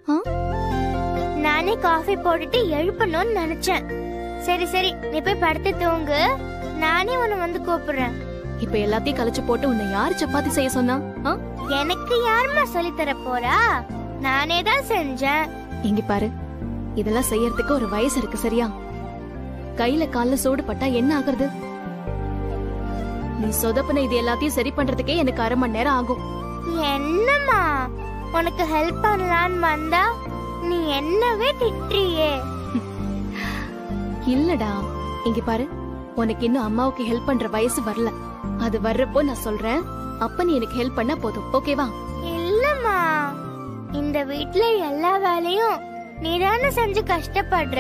நானே காஃபி போட்டுட்டு எழுப்பணும்னு நினைச்சேன் சரி சரி நீ போய் படுத்து தூங்கு நானே உன்னை வந்து கூப்பிடுறேன் இப்ப எல்லாத்தையும் கழிச்சு போட்டு உன்னை யார் சப்பாத்தி செய்ய சொன்னா ஆ? எனக்கு யாரும்மா சொல்லி தர போறா நானே தான் செஞ்சேன் இங்க பாரு இதெல்லாம் செய்யறதுக்கு ஒரு வயசு இருக்கு சரியா கையில கால்ல சூடு பட்டா என்ன ஆகுறது நீ சொதப்புன இது எல்லாத்தையும் சரி பண்றதுக்கே எனக்கு அரை மணி நேரம் ஆகும் என்னம்மா உனக்கு ஹெல்ப் பண்ணலான்னு வந்தா நீ என்னவே திட்டுறியே இல்லடா இங்க பாரு உனக்கு இன்னும் அம்மாவுக்கு ஹெல்ப் பண்ற வயசு வரல அது வர்றப்போ நான் சொல்றேன் அப்ப நீ எனக்கு ஹெல்ப் பண்ணா போதும் ஓகேவா இல்லம்மா இந்த வீட்ல எல்லா வேலையும் நீதானே செஞ்சு கஷ்டப்படுற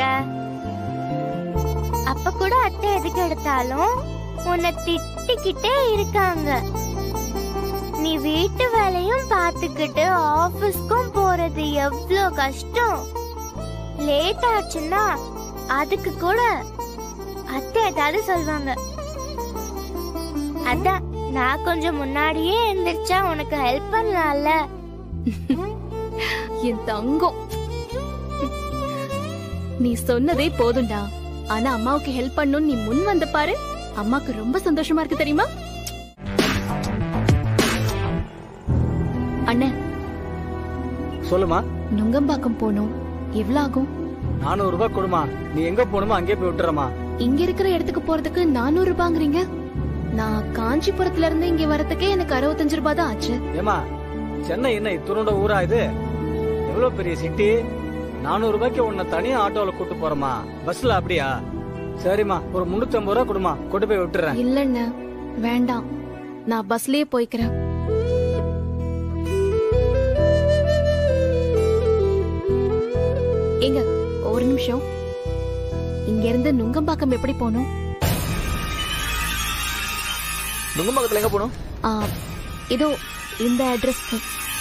அப்ப கூட அத்தை எதுக்கு எடுத்தாலும் உன்னை திட்டிக்கிட்டே இருக்காங்க நீ வீட்டு வேலையும் பார்த்துக்கிட்டு ஆபீஸ்க்கும் போறது எவ்வளோ கஷ்டம் லேட் ஆச்சுன்னா அதுக்கு கூட அத்தை ஏதாவது சொல்வாங்க அதான் நான் கொஞ்சம் முன்னாடியே எந்திரிச்சா உனக்கு ஹெல்ப் பண்ணலாம்ல என் தங்கம் நீ சொன்னதே போதும்டா ஆனா அம்மாவுக்கு ஹெல்ப் பண்ணணும்னு நீ முன் வந்த பாரு அம்மாக்கு ரொம்ப சந்தோஷமா இருக்கு தெரியுமா அண்ணன் சொல்லுமா நுங்கம்பாக்கம் போகணும் எவ்வளவு ஆகும் நானூறு ரூபாய் கொடுமா நீ எங்க போகணுமோ அங்கே போய் விட்டுறமா இங்க இருக்கிற இடத்துக்கு போறதுக்கு நானூறு ரூபாங்கிறீங்க நான் காஞ்சிபுரத்துல இருந்து இங்க வரதுக்கே எனக்கு அறுபத்தஞ்சு ரூபாய் தான் ஆச்சு ஏமா சென்னை என்ன இத்துணோட ஊரா இது எவ்வளவு பெரிய சிட்டி நானூறு ரூபாய்க்கு உன்னை தனியா ஆட்டோல கூட்டு போறமா பஸ்ல அப்படியா சரிம்மா ஒரு முன்னூத்தி ஐம்பது ரூபா கொடுமா கொண்டு போய் விட்டுறேன் இல்லண்ண வேண்டாம் நான் பஸ்லயே போய்க்கிறேன் ஏங்க ஒரு நிமிஷம் இங்க இருந்து நுங்கம்பாக்கம் எப்படி போகணும் நுங்கம்பாக்கத்துல எங்க போகணும் ஆ, இதோ இந்த அட்ரஸ்க்கு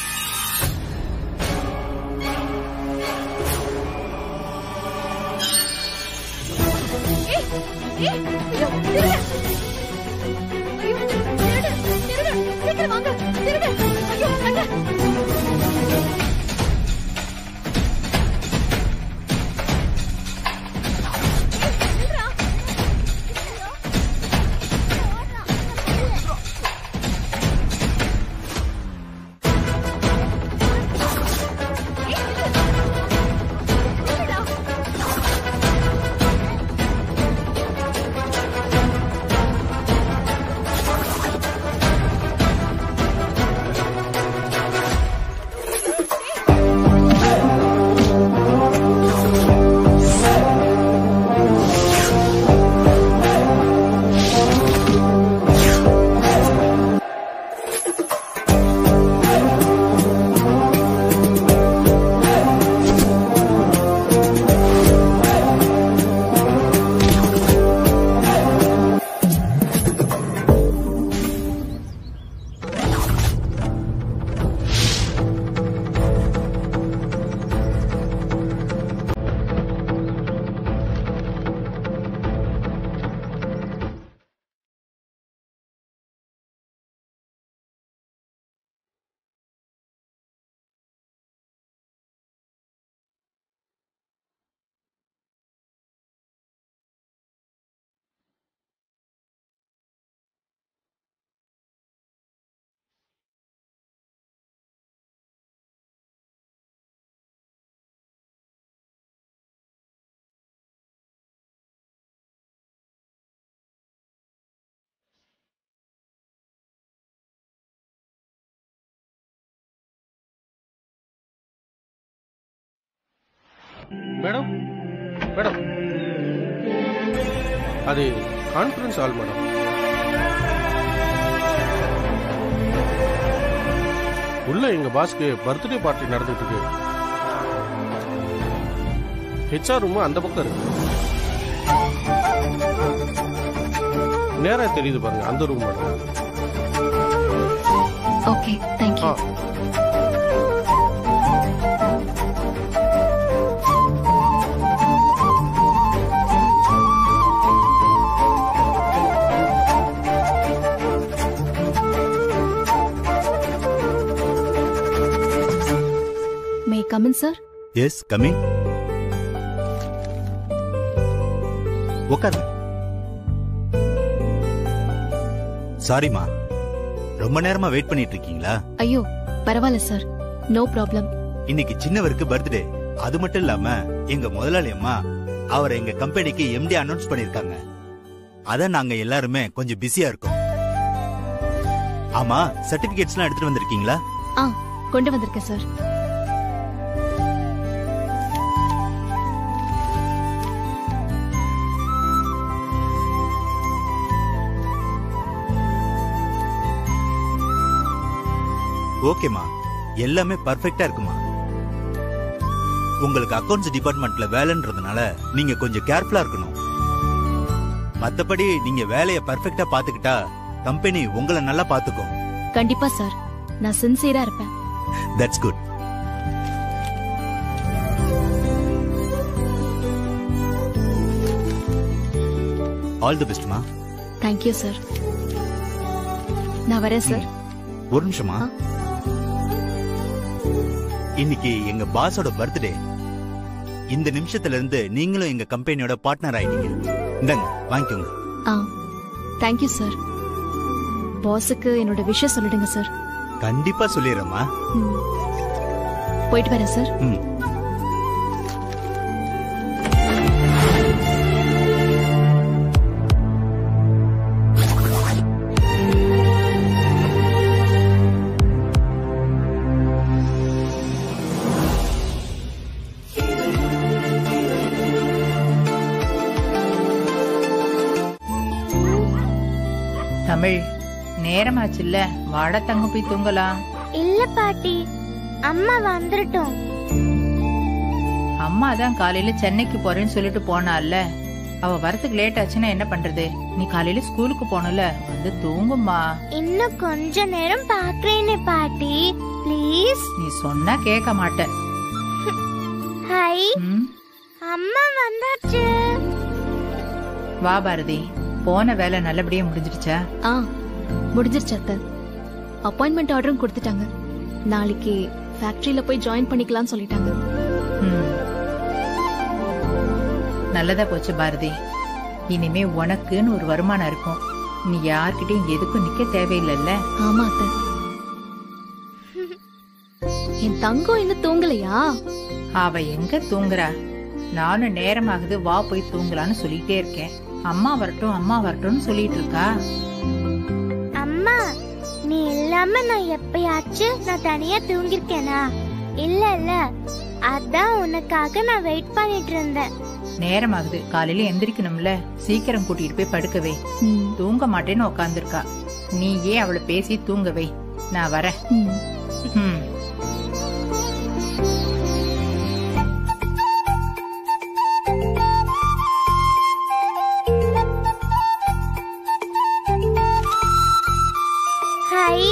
மேடம் மேடம் அது கான்ஃபரன்ஸ் ஹால் மேடம் உள்ள எங்க பாஸ்க்கு பர்த்டே பார்ட்டி நடந்துட்டு இருக்கு ஹெச்ஆர் ரூம் அந்த பக்கம் இருக்கு நேரா தெரியுது பாருங்க அந்த room madam thank you may come in sir yes coming உட்காருங்க சாரிம்மா ரொம்ப நேரமா வெயிட் பண்ணிட்டு இருக்கீங்களா ஐயோ பரவாயில்ல சார் நோ ப்ராப்ளம் இன்னைக்கு சின்னவருக்கு பர்த்டே அது மட்டும் இல்லாம எங்க முதலாளி அம்மா அவரை எங்க கம்பெனிக்கு எம்டி அனௌன்ஸ் பண்ணிருக்காங்க அதான் நாங்க எல்லாருமே கொஞ்சம் பிஸியா இருக்கோம் ஆமா சர்டிபிகேட்ஸ்லாம் எடுத்துட்டு வந்திருக்கீங்களா ஆ கொண்டு வந்திருக்கேன் சார் ஓகேமா எல்லாமே பர்ஃபெக்ட்டா இருக்குமா உங்களுக்கு அக்கவுண்ட்ஸ் டிபார்ட்மெண்ட்ல வேலைன்றதுனால நீங்க கொஞ்சம் கேர்ஃபுல்லா இருக்கணும் மத்தபடி நீங்க வேலைய பர்ஃபெக்ட்டா பாத்துக்கிட்டா கம்பெனி உங்களை நல்லா பாத்துக்கும் கண்டிப்பா சார் நான் சின்சியரா இருப்பேன் தட்ஸ் குட் ஆல் தி பெஸ்ட்மா தேங்க்யூ சார் நான் வரேன் சார் ஒரு நிமிஷமா இன்னைக்கு எங்க பாஸோட பர்த்டே இந்த நிமிஷத்துல இருந்து நீங்களும் எங்க கம்பெனியோட பார்ட்னர் ஆயிட்டீங்க இந்தாங்க வாங்கிக்கோங்க ஆ தேங்க்யூ சார் பாஸுக்கு என்னோட விஷயம் சொல்லிடுங்க சார் கண்டிப்பா சொல்லிடுறேம்மா ம். போயிட்டு வரேன் சார் ம் தமிழ் நேரமாச்சுல்ல வாட தங்க போய் தூங்கலாம் இல்ல பாட்டி அம்மா வந்துடட்டும் அம்மா தான் காலையில சென்னைக்கு போறேன்னு சொல்லிட்டு போனால அவ வரதுக்கு லேட் ஆச்சுன்னா என்ன பண்றது நீ காலையில ஸ்கூலுக்கு போனல வந்து தூங்கும்மா இன்னும் கொஞ்ச நேரம் பாக்குறேனே பாட்டி ப்ளீஸ் நீ சொன்னா கேட்க மாட்ட ஹாய் ம், அம்மா வந்தாச்சு வா பாரதி போன வேலை நல்லபடியா முடிஞ்சிடுச்சா ஆ முடிஞ்சிருச்சு அத்தை அப்பாயின்மெண்ட் ஆர்டரும் கொடுத்துட்டாங்க நாளைக்கு ஃபேக்டரியில போய் ஜாயின் பண்ணிக்கலாம்னு சொல்லிட்டாங்க ம். நல்லதா போச்சு பாரதி இனிமே உனக்குன்னு ஒரு வருமானம் இருக்கும் நீ யார்கிட்டயும் எதுக்கும் நிக்க தேவையில்லைல்ல ஆமா அத்தை என் தங்கம் இன்னும் தூங்கலையா அவ எங்க தூங்குறா நானும் நேரமாகுது வா போய் தூங்கலான்னு சொல்லிட்டே இருக்கேன் அம்மா வரட்டும் அம்மா வரட்டும்னு சொல்லிட்டு இருக்கா அம்மா நீ இல்லாம நான் எப்பயாச்சும் நான் தனியா தூங்கிருக்கேனா இல்ல இல்ல அதான் உனக்காக நான் வெயிட் பண்ணிட்டு இருந்தேன் நேரமாகுது காலையில எந்திரிக்கணும்ல சீக்கிரம் கூட்டிட்டு போய் படுக்கவே தூங்க மாட்டேன்னு உக்காந்துருக்கா நீ ஏன் அவளை பேசி தூங்கவே நான் வரேன் ம். ஹாய்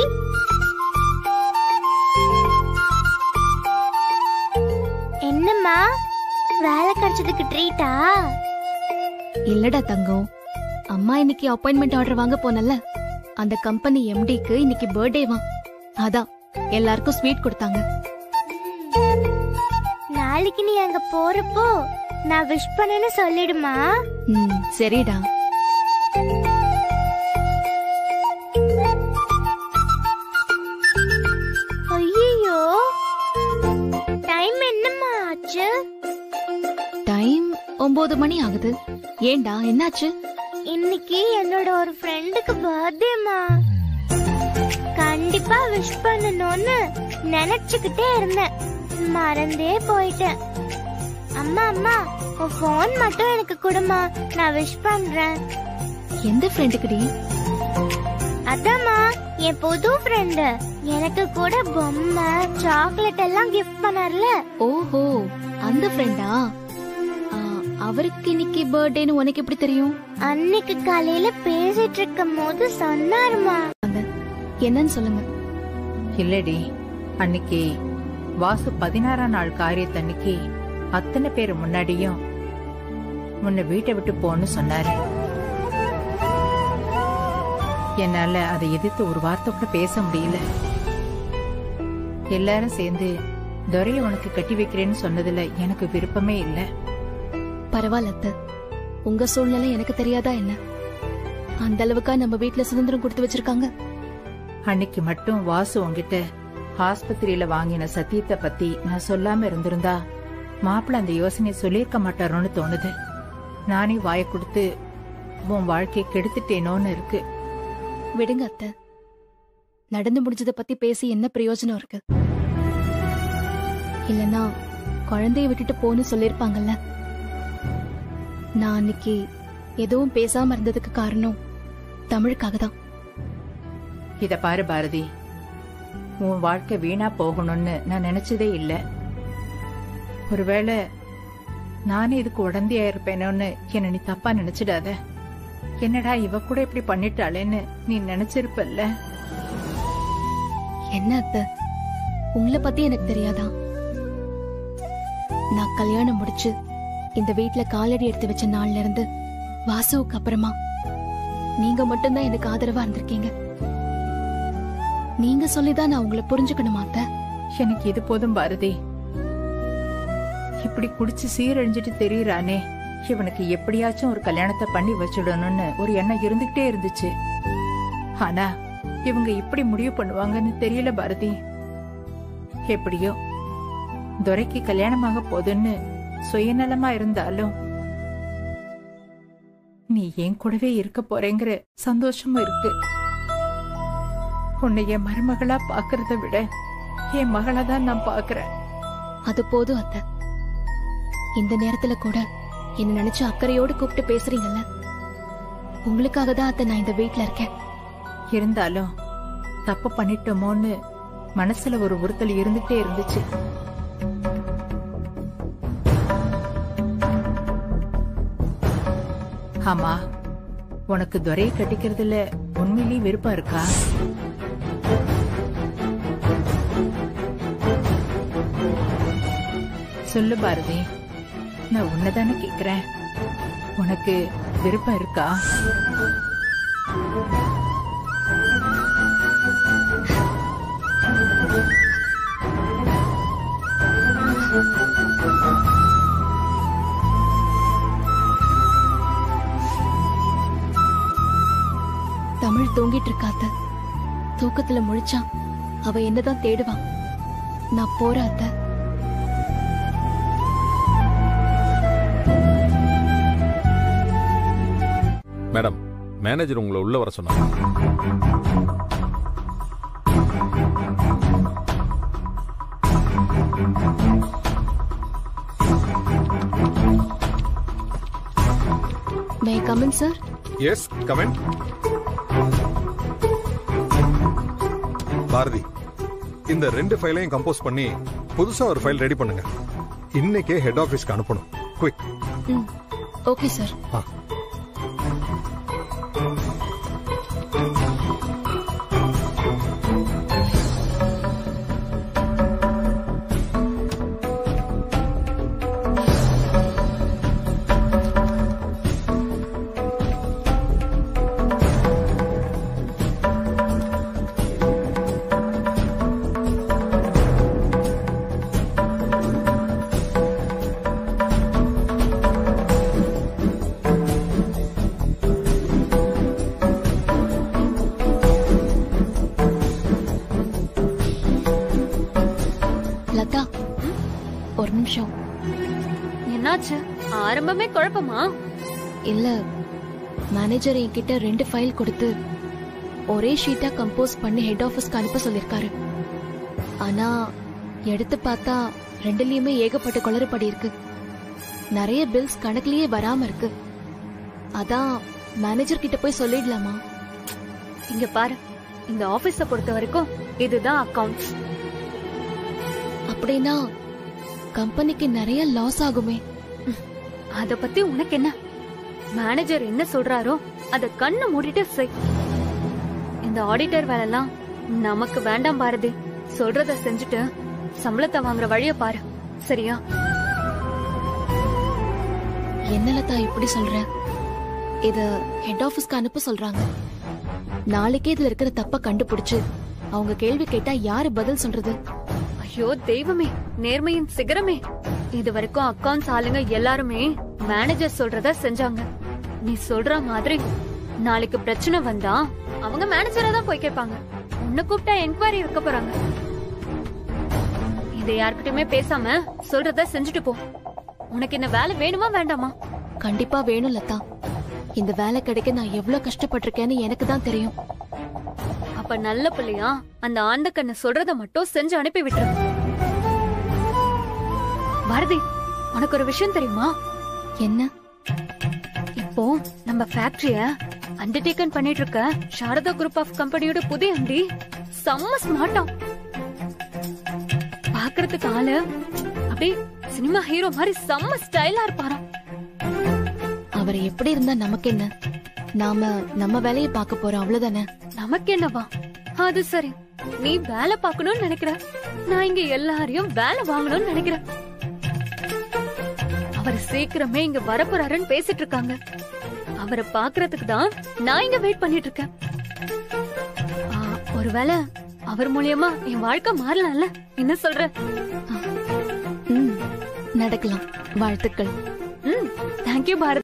என்னம்மா வேலை கிடைச்சதுக்கு ட்ரீட்டா இல்லடா தங்கம் அம்மா இன்னைக்கு அப்பாயின்மெண்ட் ஆர்டர் வாங்க போனல அந்த கம்பெனி எம்டிக்கு இன்னைக்கு பர்த்டேவா அதான் எல்லாருக்கும் ஸ்வீட் கொடுத்தாங்க நாளைக்கு நீ அங்க போறப்போ நான் விஷ் பண்ணேன்னு சொல்லிடுமா ம் சரிடா ஐயோ டைம் என்னம்மா ஆச்சு டைம் ஒன்பது மணி ஆகுது ஏன்டா என்னாச்சு இன்னைக்கு என்னோட ஒரு ஃப்ரெண்டுக்கு பர்த்டேமா கண்டிப்பா விஷ் பண்ணணும்னு நினைச்சுக்கிட்டே இருந்தேன் மறந்தே போயிட்டேன் அம்மா அம்மா உன் ஃபோன் மட்டும் எனக்கு கொடுமா நான் விஷ் பண்றேன் எந்த ஃப்ரெண்டுக்குடி அதாம்மா என் புது ஃப்ரெண்டு எனக்கு கூட பொம்மை சாக்லேட் எல்லாம் கிஃப்ட் பண்ணார்ல ஓஹோ அந்த ஃப்ரெண்டா அவருக்கு இன்னைக்கு பர்த்டேன்னு உனக்கு எப்படி தெரியும் அன்னைக்கு காலையில பேசிட்டு இருக்கும் போது சொன்னாருமா என்னன்னு சொல்லுங்க இல்லடி அன்னைக்கு வாசு பதினாறாம் நாள் காரியத்தன்னைக்கு அத்தனை பேர் முன்னாடியும் முன்ன வீட்டை விட்டு போன்னு சொன்னாரு என்னால அதை எதிர்த்து ஒரு வார்த்தை கூட பேச முடியல எல்லாரும் சேர்ந்து துரைய உனக்கு கட்டி வைக்கிறேன்னு சொன்னதுல எனக்கு விருப்பமே இல்ல பரவாயில்ல அத்தை உங்க சூழ்நிலை எனக்கு தெரியாதா என்ன அந்த அளவுக்கா நம்ம வீட்ல சுதந்திரம் கொடுத்து வச்சிருக்காங்க அன்னைக்கு மட்டும் வாசு உன்கிட்ட ஆஸ்பத்திரியில வாங்கின சத்தியத்தை பத்தி நான் சொல்லாம இருந்திருந்தா மாப்பிள்ள அந்த யோசனையை சொல்லியிருக்க மாட்டாரோன்னு தோணுது நானே வாயை கொடுத்து உன் வாழ்க்கையை கெடுத்துட்டேனோன்னு இருக்கு விடுங்க அத்தை நடந்து முடிஞ்சத பத்தி பேசி என்ன பிரயோஜனம் இருக்கு இல்லனா குழந்தைய விட்டுட்டு போன்னு சொல்லிருப்பாங்கல்ல நான் அன்னைக்கு எதுவும் பேசாம இருந்ததுக்கு காரணம் தமிழுக்காக தான் இத பாரு பாரதி உன் வாழ்க்கை வீணா போகணும்னு நான் நினைச்சதே இல்ல ஒருவேளை நானே இதுக்கு உடந்தையா இருப்பேனோன்னு என்ன நீ தப்பா நினைச்சிடாத என்னடா இவ கூட இப்படி பண்ணிட்டாளேன்னு நீ நினைச்சிருப்பல்ல என்ன அத்தை உங்களை பத்தி எனக்கு தெரியாதா நான் கல்யாணம் முடிச்சு இந்த வீட்ல காலடி எடுத்து வச்ச நாள்ல இருந்து வாசுவுக்கு அப்புறமா நீங்க மட்டும்தான் எனக்கு ஆதரவா இருந்திருக்கீங்க நீங்க சொல்லிதான் நான் உங்களை புரிஞ்சுக்கணுமா அத்தை எனக்கு இது போதும் பாரதி இப்படி குடிச்சு சீரழிஞ்சிட்டு தெரியறானே இவனுக்கு எப்படியாச்சும் ஒரு கல்யாணத்தை பண்ணி வச்சிடணும்னு ஒரு எண்ணம் இருந்துகிட்டே இருந்துச்சு ஆனா இவங்க இப்படி முடிவு பண்ணுவாங்கன்னு தெரியல பாரதி எப்படியோ துரைக்கு கல்யாணமாக போதுன்னு சுயநலமா இருந்தாலும் நீ என் கூடவே இருக்க போறேங்கிற சந்தோஷமும் இருக்கு உன்னை என் மருமகளா பாக்குறத விட என் மகளா தான் நான் பாக்குறேன் அது போதும் அத்தை இந்த நேரத்துல கூட என்ன நினைச்சு அக்கறையோடு கூப்பிட்டு பேசுறீங்கல்ல உங்களுக்காக தான் அத்தை நான் இந்த வீட்ல இருக்கேன் இருந்தாலும் தப்பு பண்ணிட்டோமோன்னு மனசுல ஒரு உறுத்தல் இருந்துட்டே இருந்துச்சு ஆமா உனக்கு துரையை கட்டிக்கிறதுல உண்மையிலேயே விருப்பம் இருக்கா சொல்லு பாரதி நான் உன்னதானே கேக்குறேன் உனக்கு விருப்பம் இருக்கா தமிழ் தூங்கிட்டு இருக்காத்த தூக்கத்துல முழிச்சா அவ என்னதான் தேடுவா நான் போறேன் அத்தை மேடம் மேனேஜர் உங்களை உள்ள வர சொன்னாங்க may come in sir yes come in Bharathi இந்த ரெண்டு ஃபைலையும் கம்போஸ் பண்ணி புதுசா ஒரு ஃபைல் ரெடி பண்ணுங்க இன்னைக்கே ஹெட் ஆபீஸ்க்கு அனுப்பணும் குயிக் ம் ஓகே சார் லதா ஒரு நிமிஷம் என்னாச்சு ஆரம்பமே குழப்பமா இல்ல மேனேஜர் என்கிட்ட ரெண்டு ஃபைல் கொடுத்து ஒரே ஷீட்டா கம்போஸ் பண்ணி ஹெட் ஆபீஸ்க்கு அனுப்ப சொல்லிருக்காரு ஆனா எடுத்து பார்த்தா ரெண்டுலயுமே ஏகப்பட்ட குளறுபடி இருக்கு நிறைய பில்ஸ் கணக்குலயே வராம இருக்கு அதான் மேனேஜர் கிட்ட போய் சொல்லிடலாமா இங்க பாரு இந்த ஆபீஸ பொறுத்த வரைக்கும் இதுதான் அக்கவுண்ட்ஸ் அப்படின்னா கம்பெனிக்கு நிறைய லாஸ் ஆகுமே அத பத்தி உனக்கு என்ன மேனேஜர் என்ன சொல்றாரோ அத கண்ணு மூடிட்டு செய் இந்த ஆடிட்டர் வேலைலாம் நமக்கு வேண்டாம் பாரதி சொல்றத செஞ்சுட்டு சம்பளத்தை வாங்குற வழிய பாரு சரியா என்ன லதா இப்படி சொல்ற இத ஹெட் ஆபீஸ்க்கு அனுப்ப சொல்றாங்க நாளைக்கே இதுல இருக்கிற தப்ப கண்டுபிடிச்சு அவங்க கேள்வி கேட்டா யாரு பதில் சொல்றது ஐயோ தெய்வமே நேர்மையின் சிகரமே இது வரைக்கும் அக்கவுண்ட்ஸ் ஆளுங்க எல்லாருமே மேனேஜர் சொல்றத செஞ்சாங்க நீ சொல்ற மாதிரி நாளைக்கு பிரச்சனை வந்தா அவங்க மேனேஜரா தான் போய் கேட்பாங்க உன்னை கூப்பிட்டா என்கொயரி வைக்க போறாங்க இதை யார்கிட்டயுமே பேசாம சொல்றத செஞ்சுட்டு போ உனக்கு இந்த வேலை வேணுமா வேண்டாமா கண்டிப்பா வேணும் லதா இந்த வேலை கிடைக்க நான் எவ்வளவு கஷ்டப்பட்டிருக்கேன்னு எனக்கு தான் தெரியும் அப்ப நல்ல பிள்ளையா அந்த ஆந்த கண்ணு சொல்றத மட்டும் செஞ்சு அனுப்பி விட்டுரு பாரதி உனக்கு ஒரு விஷயம் தெரியுமா என்ன இப்போ நம்ம ஃபேக்டரிய அண்டர்டேக்கன் பண்ணிட்டு இருக்க சாரதா குரூப் ஆஃப் கம்பெனியோட புதிய எம்டி செம்ம ஸ்மார்ட்டா பாக்குறதுக்கு ஆளு அப்படியே சினிமா ஹீரோ மாதிரி செம்ம ஸ்டைலா இருப்பாராம் அவர் எப்படி இருந்தா நமக்கு என்ன நாம நம்ம வேலையை பார்க்க போறோம் அவ்வளவுதானே நமக்கு என்னவா அது சரி நீ வேலை பார்க்கணும்னு நினைக்கிற நான் இங்க எல்லாரையும் வேலை வாங்கணும்னு நினைக்கிறேன் அவர் சீக்கிரமே இங்க வரப்போறாருன்னு பேசிட்டு இருக்காங்க அவரை பாக்குறதுக்கு தான் நான் இங்க வெயிட் பண்ணிட்டு இருக்கேன் ஆ, ஒருவேளை அவர் மூலியமா என் வாழ்க்கை மாறலாம்ல என்ன சொல்ற ம் நடக்கலாம் வாழ்த்துக்கள் ம் தேங்க்யூ பாரத்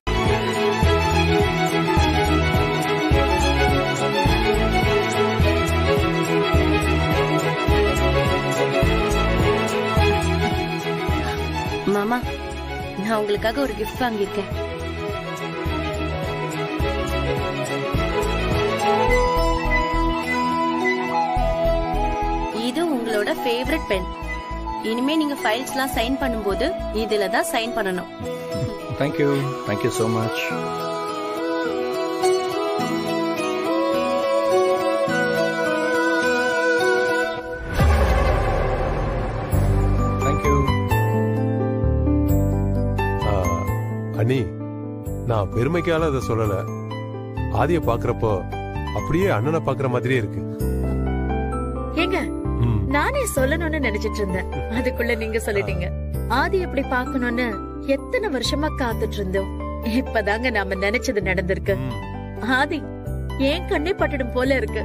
மாமா நான் உங்களுக்காக ஒரு கிஃப்ட் வாங்கியிருக்கேன் இது உங்களோட ஃபேவரட் பென் இனிமே நீங்க ஃபைல்ஸ்லாம் சைன் பண்ணும்போது இதுல தான் சைன் பண்ணணும் thank you thank you so much thank you ஆ, அண்ணி நான் பெருமைக்கால அதை சொல்லல ஆதிய பாக்குறப்போ அப்படியே அண்ணனை பாக்குற மாதிரியே இருக்கு ஏங்க ம். நானே சொல்லணும்னு நினைச்சிட்டு இருந்தேன் அதுக்குள்ள நீங்க சொல்லிட்டீங்க ஆதி எப்படி பார்க்கணும்னு எத்தனை வருஷமா காத்துட்டு இருந்தோம் இப்பதாங்க நாம நினைச்சது நடந்திருக்கு ஆதி ஏன் கண்ணே பட்டுடும் போல இருக்கு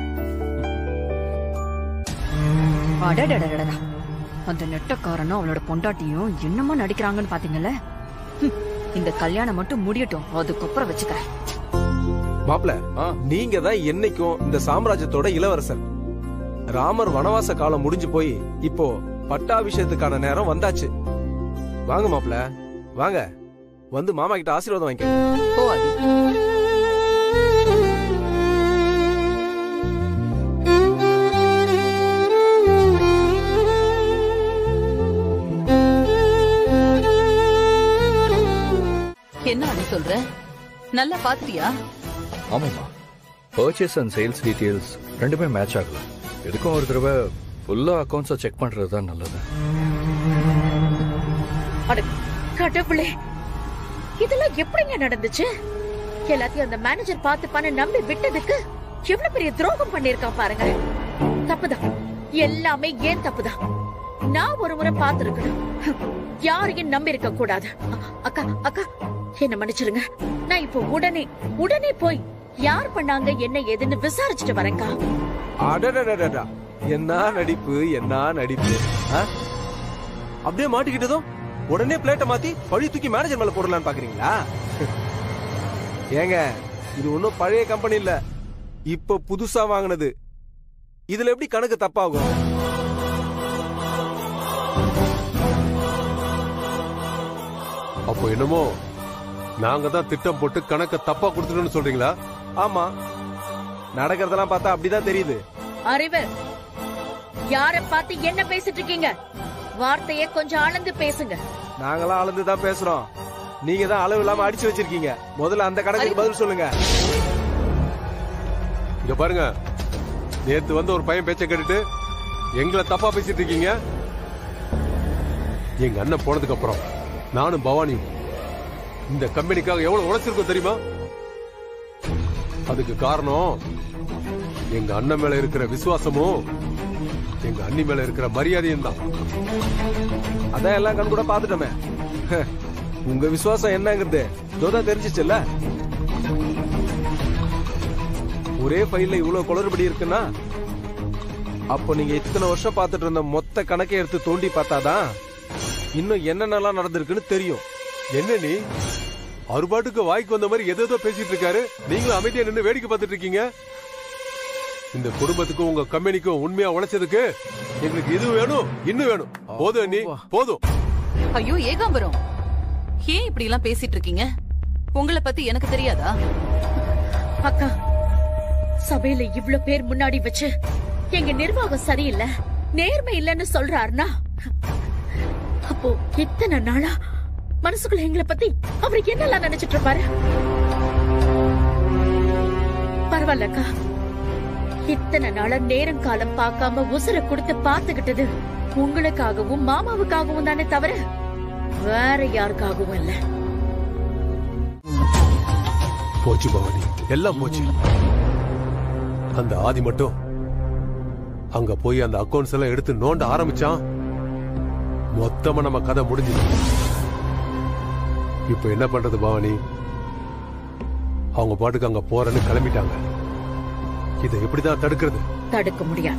அடடடடடா அந்த நெட்டக்காரனும் அவளோட பொண்டாட்டியும் என்னமா நடிக்கிறாங்கன்னு பாத்தீங்கல்ல ஹம், இந்த கல்யாணம் மட்டும் முடியட்டும் அதுக்கப்புறம் வச்சுக்கிறேன் மாப்ள நீங்க தான் என்னைக்கும் இந்த சாம்ராஜ்யத்தோட இளவரசர் ராமர் வனவாச காலம் முடிஞ்சு போய் இப்போ பட்டாபிஷேகத்துக்கான நேரம் வந்தாச்சு வாங்க மாப்ள வாங்க வந்து மாமா கிட்ட ஆசீர்வாதம் வாங்கிக்க போ ஆதி என்ன ஆதி சொல்ற நல்லா பாத்துட்டியா ஆமாம்மா பர்ச்சேஸ் அண்ட் சேல்ஸ் டீட்டெயில்ஸ் ரெண்டுமே மேட்ச் ஆகல எதுக்கும் ஒரு தடவை ஃபுல்லாக அக்கௌண்ட்ஸை செக் பண்ணுறது தான் நல்லது அட கடவுளே இதெல்லாம் எப்படிங்க நடந்துச்சு எல்லாத்தையும் அந்த மேனேஜர் பார்த்துப்பான்னு நம்பி விட்டதுக்கு எவ்வளவு பெரிய துரோகம் பண்ணிருக்கான் பாருங்க தப்புதான் எல்லாமே ஏன் தப்புதான் நான் ஒரு முறை பார்த்திருக்கணும் யாரையும் நம்பி இருக்க கூடாது அ- அக்கா அக்கா என்ன மன்னிச்சிருங்க நான் இப்போ உடனே உடனே போய் யார் பண்ணாங்க என்ன ஏதுன்னு விசாரிச்சுட்டு வரேன்க்கா அடடடடடா என்ன நடிப்பு என்ன நடிப்பு ஆ? அப்படியே மாட்டிக்கிட்டதும் உடனே பிளேட்டை மாத்தி பழி தூக்கி மேனேஜர் மேல போடலாம்னு பாக்குறீங்களா ஏங்க இது ஒன்னும் பழைய கம்பெனி இல்ல இப்ப புதுசா வாங்கினது இதுல எப்படி கணக்கு தப்பாகும் அப்போ என்னமோ நாங்க தான் திட்டம் போட்டு கணக்க தப்பா கொடுத்துட்டோம்னு சொல்றீங்களா ஆமா நடக்கிறதெல்லாம் பார்த்தா அப்படிதான் தெரியுது அறிவு யார பார்த்து என்ன பேசிட்டு இருக்கீங்க வார்த்தைய கொஞ்சம் அளந்து பேசுங்க நாங்களாம் அளந்து தான் பேசுறோம் நீங்க தான் அளவு இல்லாம அடிச்சு வச்சிருக்கீங்க முதல்ல அந்த கணக்குக்கு பதில் சொல்லுங்க இங்க பாருங்க நேத்து வந்து ஒரு பையன் பேச்ச கேட்டுட்டு எங்களை தப்பா பேசிட்டு இருக்கீங்க எங்க அண்ணன் போனதுக்கு அப்புறம் நானும் பவானியும் இந்த கம்பெனிக்காக எவ்வளவு உழைச்சிருக்கோம் தெரியுமா அதுக்கு காரணம் எங்க அண்ணன் மேல இருக்கிற விசுவாசமும் எங்க அண்ணி மேல இருக்கிற மரியாதையும் தான் அதான் எல்லாம் கண் கூட பாத்துட்டோமே உங்க விசுவாசம் என்னங்கிறது இதோதான் தெரிஞ்சிச்சுல்ல ஒரே ஃபைல்ல இவ்வளவு குளறுபடி இருக்குன்னா அப்போ நீங்க இத்தனை வருஷம் பார்த்துட்டு இருந்த மொத்த கணக்கை எடுத்து தோண்டி பார்த்தாதான் இன்னும் என்னென்னலாம் நடந்திருக்குன்னு தெரியும் என்ன நீ அவர் பாட்டுக்கு வாய்க்கு வந்த மாதிரி எதோ பேசிட்டு இருக்காரு நீங்களும் அமைதியா நின்னு வேடிக்கை பார்த்துட்டு இருக்கீங்க இந்த குடும்பத்துக்கும் உங்க கம்பெனிக்கும் உண்மையா உழைச்சதுக்கு எங்களுக்கு இது வேணும் இன்னும் வேணும் போதும் நீ போதும் ஐயோ ஏகாம்பரம் ஏன் இப்படி எல்லாம் பேசிட்டு இருக்கீங்க உங்களை பத்தி எனக்கு தெரியாதா அக்கா சபையில இவ்ளோ பேர் முன்னாடி வச்சு எங்க நிர்வாகம் சரியில்லை நேர்மை இல்லைன்னு சொல்றாருன்னா அப்போ இத்தனை நாளா மனசுக்குள்ள எங்களை பத்தி அவர் என்னெல்லாம் நினைச்சிட்டு இருப்பாரு பரவாயில்லக்கா இத்தனை நாளா நேரம் காலம் பார்க்காம உசுர கொடுத்து பார்த்துக்கிட்டது உங்களுக்காகவும் மாமாவுக்காகவும் தானே தவிர வேற யாருக்காகவும் இல்ல போச்சு பவானி எல்லாம் போச்சு அந்த ஆதி மட்டும் அங்க போய் அந்த அக்கவுண்ட்ஸ் எல்லாம் எடுத்து நோண்ட ஆரம்பிச்சான் மொத்தமா நம்ம கதை முடிஞ்சது இப்ப என்ன பண்றது பவானி அவங்க பாட்டுக்கு அங்க போறேன்னு கிளம்பிட்டாங்க இதை எப்படிதான் தடுக்கிறது தடுக்க முடியாது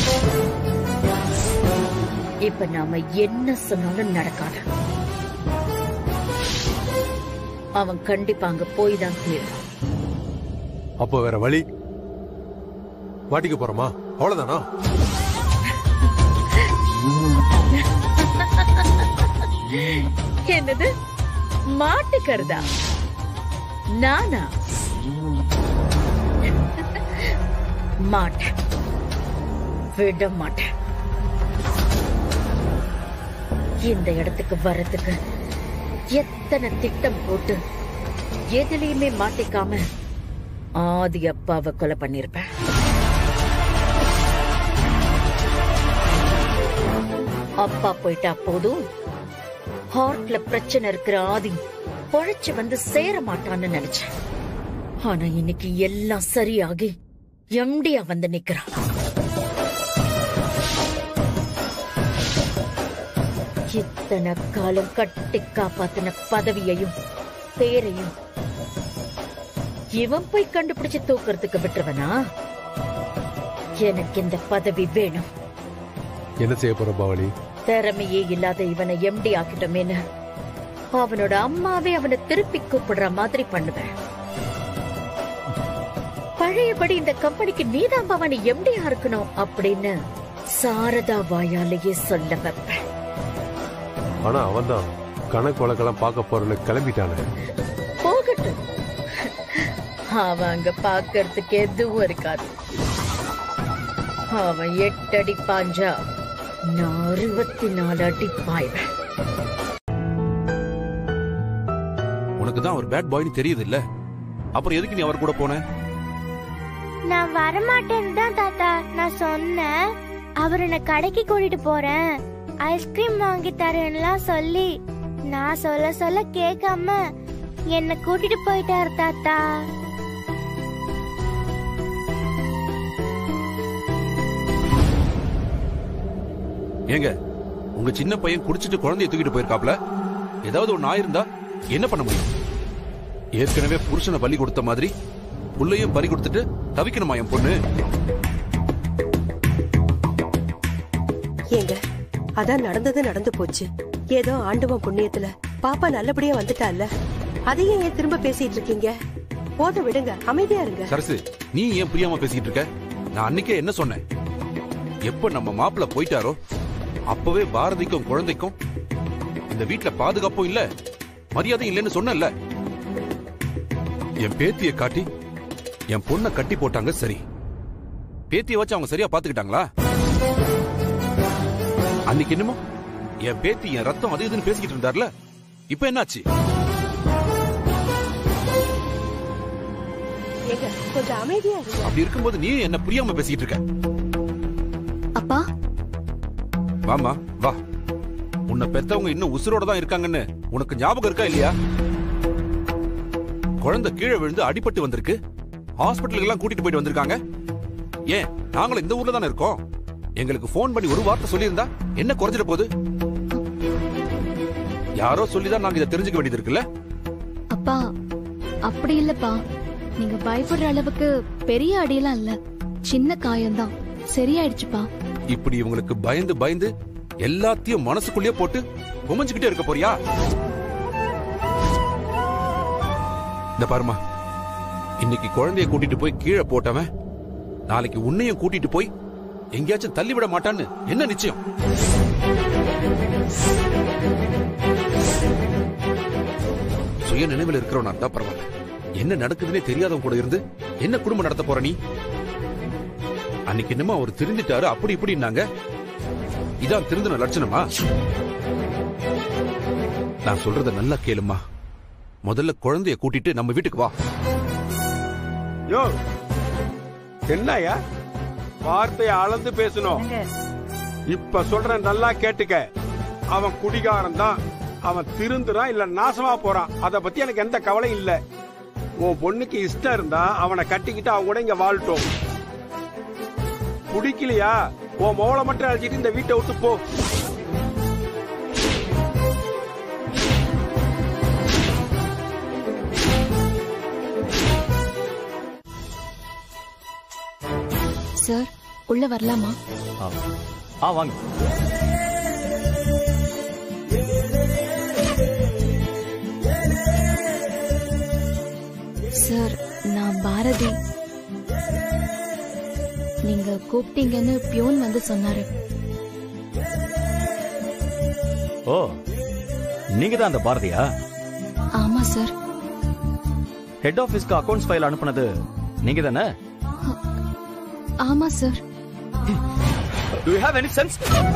இப்ப நாம என்ன சொன்னாலும் நடக்காது அவன் கண்டிப்பா அங்க போய் தான் தீரும் அப்போ வேற வழி வாட்டிக்க போறோமா அவ்வளவுதானா என்னது மாட்டுக்கருதா நானா மாட்டேன் விட மாட்டேன் இந்த இடத்துக்கு வர்றதுக்கு எத்தனை திட்டம் போட்டு எதுலயுமே மாட்டிக்காம ஆதி அப்பாவை கொலை பண்ணிருப்பேன் அப்பா போயிட்டா போதும் ஹார்ட்ல பிரச்சனை இருக்கிற ஆதி பொழைச்சு வந்து சேர மாட்டான்னு நினைச்சேன் ஆனா இன்னைக்கு எல்லாம் சரியாகி எம்டியா வந்து நிக்கிறான் இத்தனை காலம் கட்டி காப்பாத்தின பதவியையும் பேரையும் இவன் போய் கண்டுபிடிச்சு தூக்குறதுக்கு விட்டுருவனா எனக்கு இந்த பதவி வேணும் என்ன செய்ய போற பவானி திறமையே இல்லாத இவனை எம்டி ஆக்கிட்டோமேன்னு அவனோட அம்மாவே அவனை திருப்பி கூப்பிடுற மாதிரி பண்ணுவேன் பழையபடி இந்த கம்பெனிக்கு நீதான் பவானி எம்டியா இருக்கணும் அப்படின்னு சாரதா வாயாலேயே சொல்ல வைப்பேன் ஆனா அவன்தான் கணக்கு வழக்கெல்லாம் பார்க்க போறேன்னு கிளம்பிட்டானே போகட்டும் அவன் அங்க பாக்குறதுக்கு எதுவும் இருக்காது அவன் எட்டு அடி பாஞ்சா நான் அறுபத்தி நாலு அடி பாய்வேன் உனக்கு தான் அவர் பேட் பாய்னு தெரியுது இல்ல அப்புறம் எதுக்கு நீ அவர் கூட போன நான் வரமாட்டேன்னு தான் தாத்தா நான் சொன்னேன் அவர் என்ன கடைக்கு கூட்டிட்டு போறேன் ஐஸ்கிரீம் வாங்கி தரேன்லாம் சொல்லி நான் சொல்ல சொல்ல கேட்காம என்ன கூட்டிட்டு போயிட்டாரு தாத்தா ஏங்க உங்க சின்ன பையன் குடிச்சிட்டு குழந்தைய தூக்கிட்டு போயிருக்காப்ல ஏதாவது ஒரு நாய் இருந்தா என்ன பண்ண முடியும் ஏற்கனவே புருஷனை பலி கொடுத்த மாதிரி புள்ளையும் பறி கொடுத்துட்டு தவிக்கணுமா என் பொண்ணு ஏங்க அதான் நடந்தது நடந்து போச்சு ஏதோ ஆண்டவன் புண்ணியத்துல பாப்பா நல்லபடியா வந்துட்டால அதையே ஏன் திரும்ப பேசிட்டு இருக்கீங்க போத விடுங்க அமைதியா இருங்க சரசு நீ ஏன் புரியாம பேசிக்கிட்டு இருக்க நான் அன்னைக்கே என்ன சொன்னேன் எப்ப நம்ம மாப்பிள்ள போயிட்டாரோ அப்பவே பாரதிக்கும் குழந்தைக்கும் இந்த வீட்ல பாதுகாப்பும் இல்ல மரியாதையும் இல்லைன்னு சொன்னேன்ல என் பேத்திய காட்டி என் பொண்ணை கட்டி போட்டாங்க சரி பேத்திய வச்சு அவங்க சரியா பாத்துக்கிட்டாங்களா அன்னைக்கு என்னமோ என் பேத்தி என் ரத்தம் அது இதுன்னு பேசிக்கிட்டு இருந்தார்ல இப்ப என்னாச்சு ஏங்க கொஞ்சம் அமைதியா இருங்க அப்படி இருக்கும்போது நீ என்ன புரியாம பேசிக்கிட்டு இருக்க அப்பா வாமா வா உன்னை பெத்தவங்க இன்னும் உசுரோட தான் இருக்காங்கன்னு உனக்கு ஞாபகம் இருக்கா இல்லையா குழந்தை கீழே விழுந்து அடிபட்டு வந்திருக்கு ஹாஸ்பிட்டலுக்கு எல்லாம் கூட்டிட்டு போயிட்டு வந்திருக்காங்க ஏன் நாங்களும் இந்த ஊர்ல தானே இருக்கோம் எங்களுக்கு ஃபோன் பண்ணி ஒரு வார்த்தை சொல்லியிருந்தா என்ன குறைஞ்சிட போகுது யாரோ சொல்லிதான் நாங்க இதை தெரிஞ்சுக்க வேண்டியது இருக்குல்ல அப்பா அப்படி இல்லப்பா நீங்க பயப்படுற அளவுக்கு பெரிய அடியெல்லாம் இல்ல சின்ன காயம்தான் சரியாயிடுச்சுப்பா இப்படி இவங்களுக்கு பயந்து பயந்து எல்லாத்தையும் மனசுக்குள்ளேயே போட்டு குமஞ்சுக்கிட்டே இருக்க போறியா இந்த பாருமா இன்னைக்கு குழந்தைய கூட்டிட்டு போய் கீழே போட்டவன் நாளைக்கு உன்னையும் கூட்டிட்டு போய் எங்கேயாச்சும் தள்ளி விட மாட்டான்னு என்ன நிச்சயம் சுய நினைவில் இருக்கிறவனா இருந்தா பரவாயில்ல என்ன நடக்குதுன்னே தெரியாதவன் கூட இருந்து என்ன குடும்பம் நடத்த போற நீ அன்னைக்கு என்னமோ அவர் திருந்திட்டாரு அப்படி இப்படின்னாங்க இதான் திருந்தின லட்சணமா நான் சொல்றத நல்லா கேளுமா முதல்ல குழந்தைய கூட்டிட்டு நம்ம வீட்டுக்கு வா யோ என்னயா வார்த்தையை அளந்து பேசணும் இப்ப சொல்றேன் நல்லா கேட்டுக்க அவன் குடிகாரன் தான் அவன் திருந்துறான் இல்ல நாசமா போறான் அத பத்தி எனக்கு எந்த கவலையும் இல்ல உன் பொண்ணுக்கு இஷ்டம் இருந்தா அவனை கட்டிக்கிட்டு அவங்க கூட இங்க வாழட்டும் பிடிக்கலையா உன் மோளை மட்டும் அழைச்சிட்டு இந்த வீட்டை விட்டு போ சார் உள்ள வரலாமா ஆ வாங்க சார் நான் பாரதி நீங்க கூப்பிட்டீங்கன்னு பியூன் வந்து சொன்னாரு ஓ நீங்க தான் அந்த பாரதியா ஆமா சார் ஹெட் ஆபீஸ்க்கு அக்கவுண்ட்ஸ் ஃபைல் அனுப்புனது நீங்க தானே ஆமா sir do you have any sense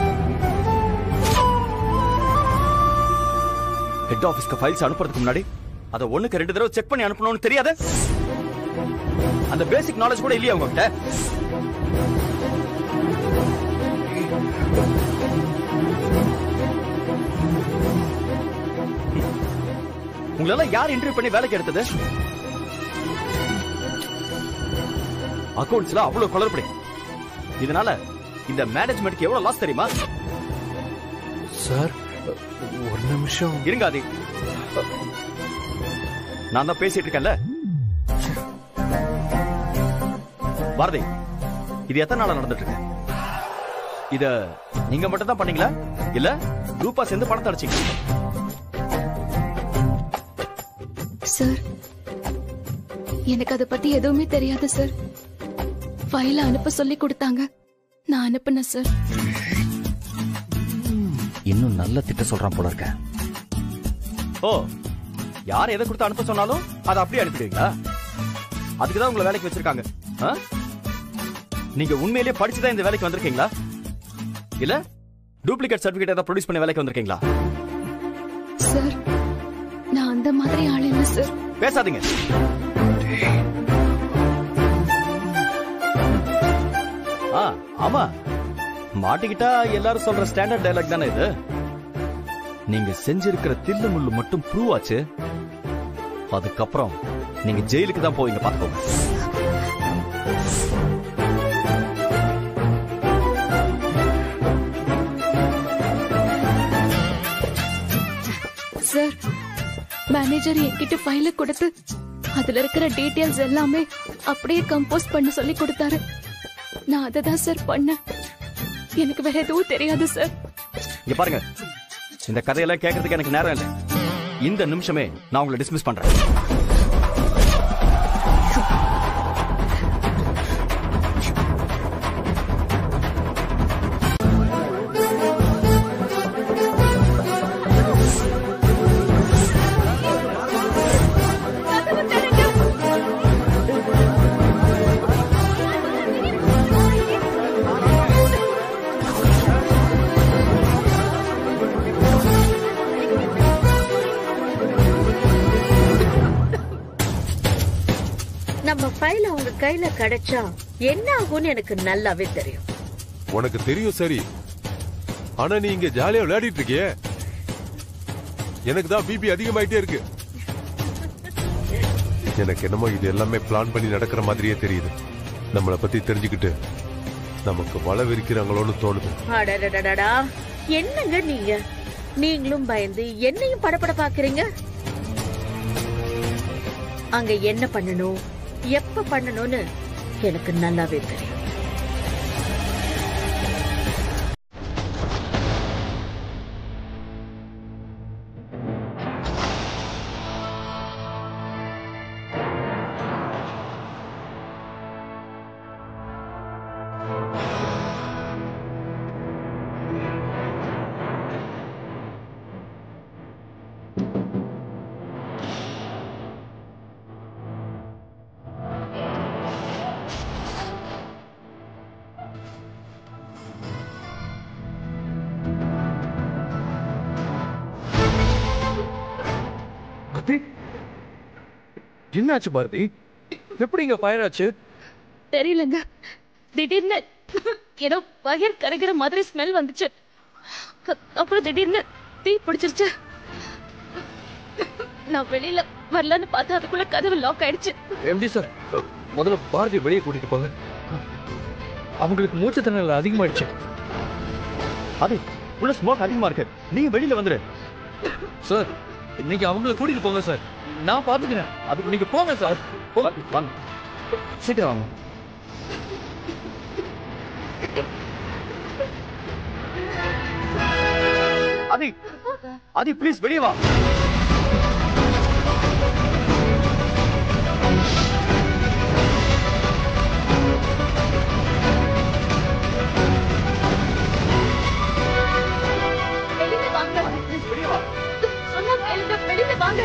head ஆபீஸ்க்கு ஃபைல்ஸ் அனுப்புறதுக்கு முன்னாடி அத ஒண்ணுக்கு ரெண்டு தடவை செக் பண்ணி அனுப்பணும்னு தெரியாது அந்த பேசிக் நாலேஜ் கூட இல்லையா உங்ககிட்ட உங்களெல்லாம் யார் இன்டர்வியூ பண்ணி வேலைக்கு எடுத்தது அக்கவுண்ட்ஸ்ல அவ்வளவு குளறுபடி இதனால இந்த மேனேஜ்மெண்ட்க்கு எவ்வளவு லாஸ் தெரியுமா சார் ஒரு நிமிஷம் இருங்க ஆதி நான் தான் பேசிட்டு இருக்கேன்ல பாரதி இது எத்தனை நாளா நடந்துட்டு இருக்கு இத நீங்க மட்டும் தான் பண்ணீங்களா இல்ல குரூப்பா சேர்ந்து பணத்தை அடிச்சீங்க சார் எனக்கு அதை பத்தி எதுவுமே தெரியாது சார் ஃபைல அனுப்ப சொல்லி கொடுத்தாங்க நான் அனுப்புனேன் சார் இன்னும் நல்ல திட்ட சொல்றான் போல இருக்க ஓ யார் எதை கொடுத்து அனுப்ப சொன்னாலும் அதை அப்படியே அனுப்பிடுவீங்களா அதுக்கு தான் உங்களை வேலைக்கு வச்சிருக்காங்க ஆ? நீங்க உண்மையிலேயே படிச்சுதான் இந்த வேலைக்கு வந்திருக்கீங்களா இல்ல டூப்ளிகேட் சர்டிபிகேட் ஏதாவது ப்ரொடியூஸ் பண்ணி வேலைக்கு வந்திருக்கீங்களா சார் நான் அந்த மாதிரி ஆள் இல்ல சார் பேசாதீங்க ஆ ஆமா மாட்டிக்கிட்டா எல்லாரும் சொல்ற ஸ்டாண்டர்ட் டயலாக் தானே இது நீங்க செஞ்சிருக்கிற தில்லு முள்ளு மட்டும் ப்ரூவ் ஆச்சு அதுக்கப்புறம் நீங்க ஜெயிலுக்கு தான் போவீங்க பாத்துக்கோங்க சார் மேனேஜர் என்கிட்ட ஃபைல கொடுத்து அதுல இருக்கிற டீடைல்ஸ் எல்லாமே அப்படியே கம்போஸ் பண்ண சொல்லி கொடுத்தாரு நான் அதை தான் சார் பண்ணேன் எனக்கு வேற எதுவும் தெரியாது சார் இங்க பாருங்க இந்த கதையெல்லாம் கேட்கறதுக்கு எனக்கு நேரம் இல்லை இந்த நிமிஷமே நான் உங்களை டிஸ்மிஸ் பண்றேன் நம்ம ஃபைல் அவங்க கையில கிடைச்சா என்ன ஆகும்னு எனக்கு நல்லாவே தெரியும் உனக்கு தெரியும் சரி ஆனா நீ இங்க ஜாலியா விளையாடிட்டு இருக்கியே எனக்கு தான் பிபி அதிகமாயிட்டே இருக்கு எனக்கு என்னமோ இது எல்லாமே பிளான் பண்ணி நடக்கிற மாதிரியே தெரியுது நம்மளை பத்தி தெரிஞ்சுக்கிட்டு நமக்கு வலை விரிக்கிறாங்களோன்னு தோணுது அடடடடடா என்னங்க நீங்க நீங்களும் பயந்து என்னையும் படப்பட பாக்குறீங்க அங்க என்ன பண்ணணும் எப்ப பண்ணணும்னு எனக்கு நல்லாவே தெரியும் என்னாச்சு பாரதி எப்படி இங்க ஃபயர் ஆச்சு தெரியலங்க திடீர்னு ஏதோ பயிர் கரைக்கிற மாதிரி ஸ்மெல் வந்துச்சு அ- அப்புறம் திடீர்னு தீ பிடிச்சிருச்சு நான் வெளியில வரலன்னு பார்த்தா அதுக்குள்ள கதவு லாக் ஆயிடுச்சு எம்டி சார் முதல்ல பாரதி வெளியே கூட்டிட்டு போங்க அவங்களுக்கு மூச்சு திணறல் அதிகமாயிடுச்சு அது உள்ள ஸ்மோக் அதிகமா இருக்கு நீங்க வெளியில வந்துரு சார் இன்னைக்கு அவங்கள கூட்டிட்டு போங்க சார் நான் பாத்துக்கிறேன் அதுக்கு நீங்க போங்க சார் வாங்க சீக்கிரம் வாங்க அதி அதி ப்ளீஸ் வெளியே வா வெளியில வாங்க சொன்னா கேளுங்க வெளியில வாங்க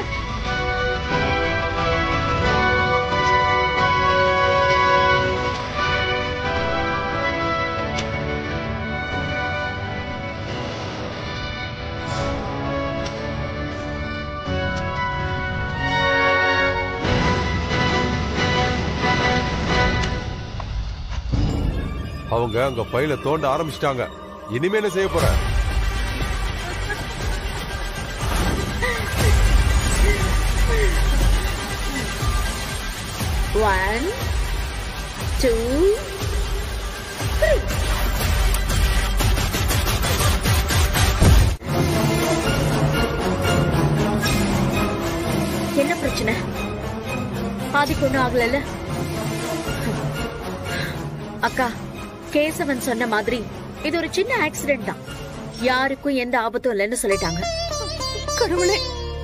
அவங்க அங்க பையில தோண்ட ஆரம்பிச்சிட்டாங்க இனிமே என்ன செய்ய போற ஒன் டூ த்ரீ என்ன பிரச்சனை ஆதிக்கு ஒண்ணும் ஆகல அக்கா கேசவன் சொன்ன மாதிரி இது ஒரு சின்ன ஆக்சிடென்ட் தான் யாருக்கும் எந்த ஆபத்தும் இல்லைன்னு சொல்லிட்டாங்க கடவுளே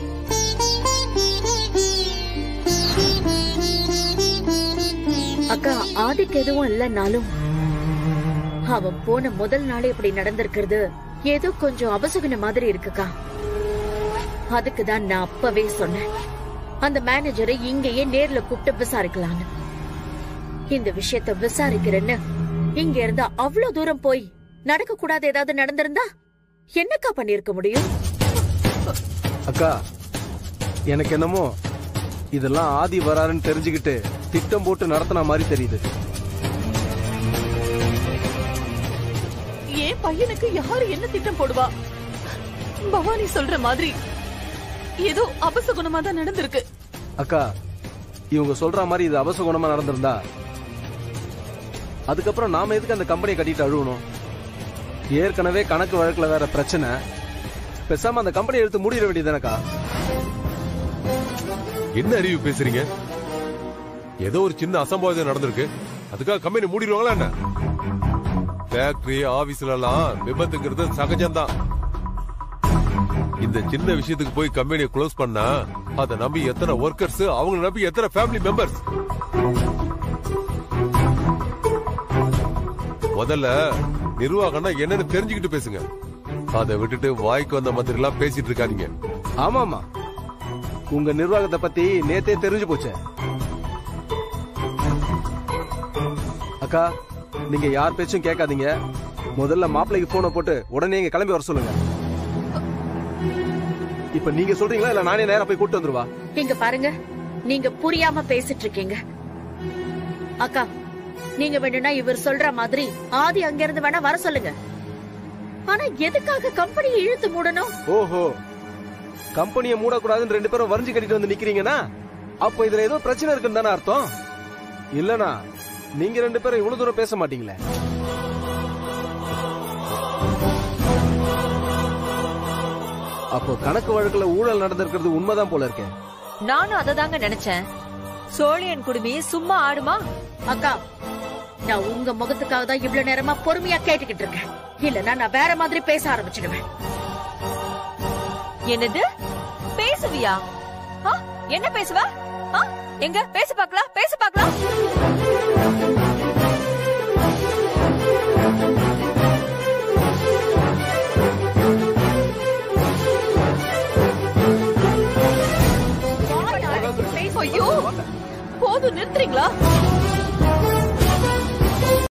அக்கா ஆதிக்கு எதுவும் இல்லைன்னாலும் அவன் போன முதல் நாளே இப்படி நடந்திருக்கிறது ஏதோ கொஞ்சம் அபசகுன மாதிரி இருக்குக்கா அதுக்கு தான் நான் அப்பவே சொன்னேன் அந்த மேனேஜரை இங்கேயே நேர்ல கூப்பிட்டு விசாரிக்கலான்னு இந்த விஷயத்த விசாரிக்கிறேன்னு இங்க இருந்தா அவ்வளவு தூரம் போய் நடக்க கூடாது ஏதாவது நடந்திருந்தா என்னக்கா பண்ணிருக்க முடியும் அக்கா எனக்கு என்னமோ இதெல்லாம் ஆதி வராருன்னு தெரிஞ்சுக்கிட்டு திட்டம் போட்டு நடத்தின மாதிரி தெரியுது என் பையனுக்கு யாரு என்ன திட்டம் போடுவா பவானி சொல்ற மாதிரி ஏதோ அபசகுணமா தான் நடந்திருக்கு அக்கா இவங்க சொல்ற மாதிரி இது அபசகுணமா நடந்திருந்தா அதுக்கப்புறம் நாம எதுக்கு அந்த கம்பெனியை கட்டிட்டு அழுவணும் ஏற்கனவே கணக்கு வழக்குல வேற பிரச்சனை பேசாம அந்த கம்பெனி எடுத்து மூடிட வேண்டியதுதானக்கா என்ன அறிவு பேசுறீங்க ஏதோ ஒரு சின்ன அசம்பாவிதம் நடந்திருக்கு அதுக்காக கம்பெனி மூடிடுவாங்களா என்ன ஃபேக்டரி ஆபீஸ்ல எல்லாம் விபத்துங்கிறது சகஜம்தான் இந்த சின்ன விஷயத்துக்கு போய் கம்பெனியை க்ளோஸ் பண்ணா அதை நம்பி எத்தனை ஒர்க்கர்ஸ் அவங்கள நம்பி எத்தனை ஃபேமிலி மெம்பர்ஸ் முதல்ல நிர்வாகம்னா என்னன்னு தெரிஞ்சுக்கிட்டு பேசுங்க அதை விட்டுட்டு வாய்க்கு வந்த மாதிரி எல்லாம் பேசிட்டு இருக்காதீங்க ஆமாமா உங்க நிர்வாகத்தை பத்தி நேத்தே தெரிஞ்சு போச்சே அக்கா நீங்க யார் பேச்சும் கேட்காதீங்க முதல்ல மாப்பிள்ளைக்கு போனை போட்டு உடனே இங்க கிளம்பி வர சொல்லுங்க இப்ப நீங்க சொல்றீங்களா இல்ல நானே நேரா போய் கூட்டு வந்துருவா இங்க பாருங்க நீங்க புரியாம பேசிட்டு இருக்கீங்க அக்கா நீங்க வேணும்னா இவர் சொல்ற மாதிரி ஆதி அங்க இருந்து வேணா வர சொல்லுங்க ஆனா எதுக்காக கம்பெனியை இழுத்து மூடணும் ஓஹோ கம்பெனியை மூடக்கூடாதுன்னு ரெண்டு பேரும் வரைஞ்சு கட்டிட்டு வந்து நிக்கிறீங்கன்னா அப்ப இதுல ஏதோ பிரச்சனை இருக்குன்னு தானே அர்த்தம் இல்லனா நீங்க ரெண்டு பேரும் இவ்வளவு தூரம் பேச மாட்டீங்களே அப்போ கணக்கு வழக்குல ஊழல் நடந்திருக்கிறது உண்மைதான் போல இருக்கேன் நானும் அதை தாங்க நினைச்சேன் சோழியன் குடுமி சும்மா ஆடுமா அக்கா நான் உங்க முகத்துக்காக தான் இவ்வளவு நேரமா பொறுமையா கேட்டுக்கிட்டு இருக்கேன் இல்லன்னா நான் வேற மாதிரி பேச ஆரம்பிச்சிடுவேன் என்னது பேசுவியா ஆ, என்ன பேசுவ ஆ, எங்க பேசு பார்க்கலாம் பேசு பார்க்கலாம் ஐயோ போதும் நிறுத்துறீங்களா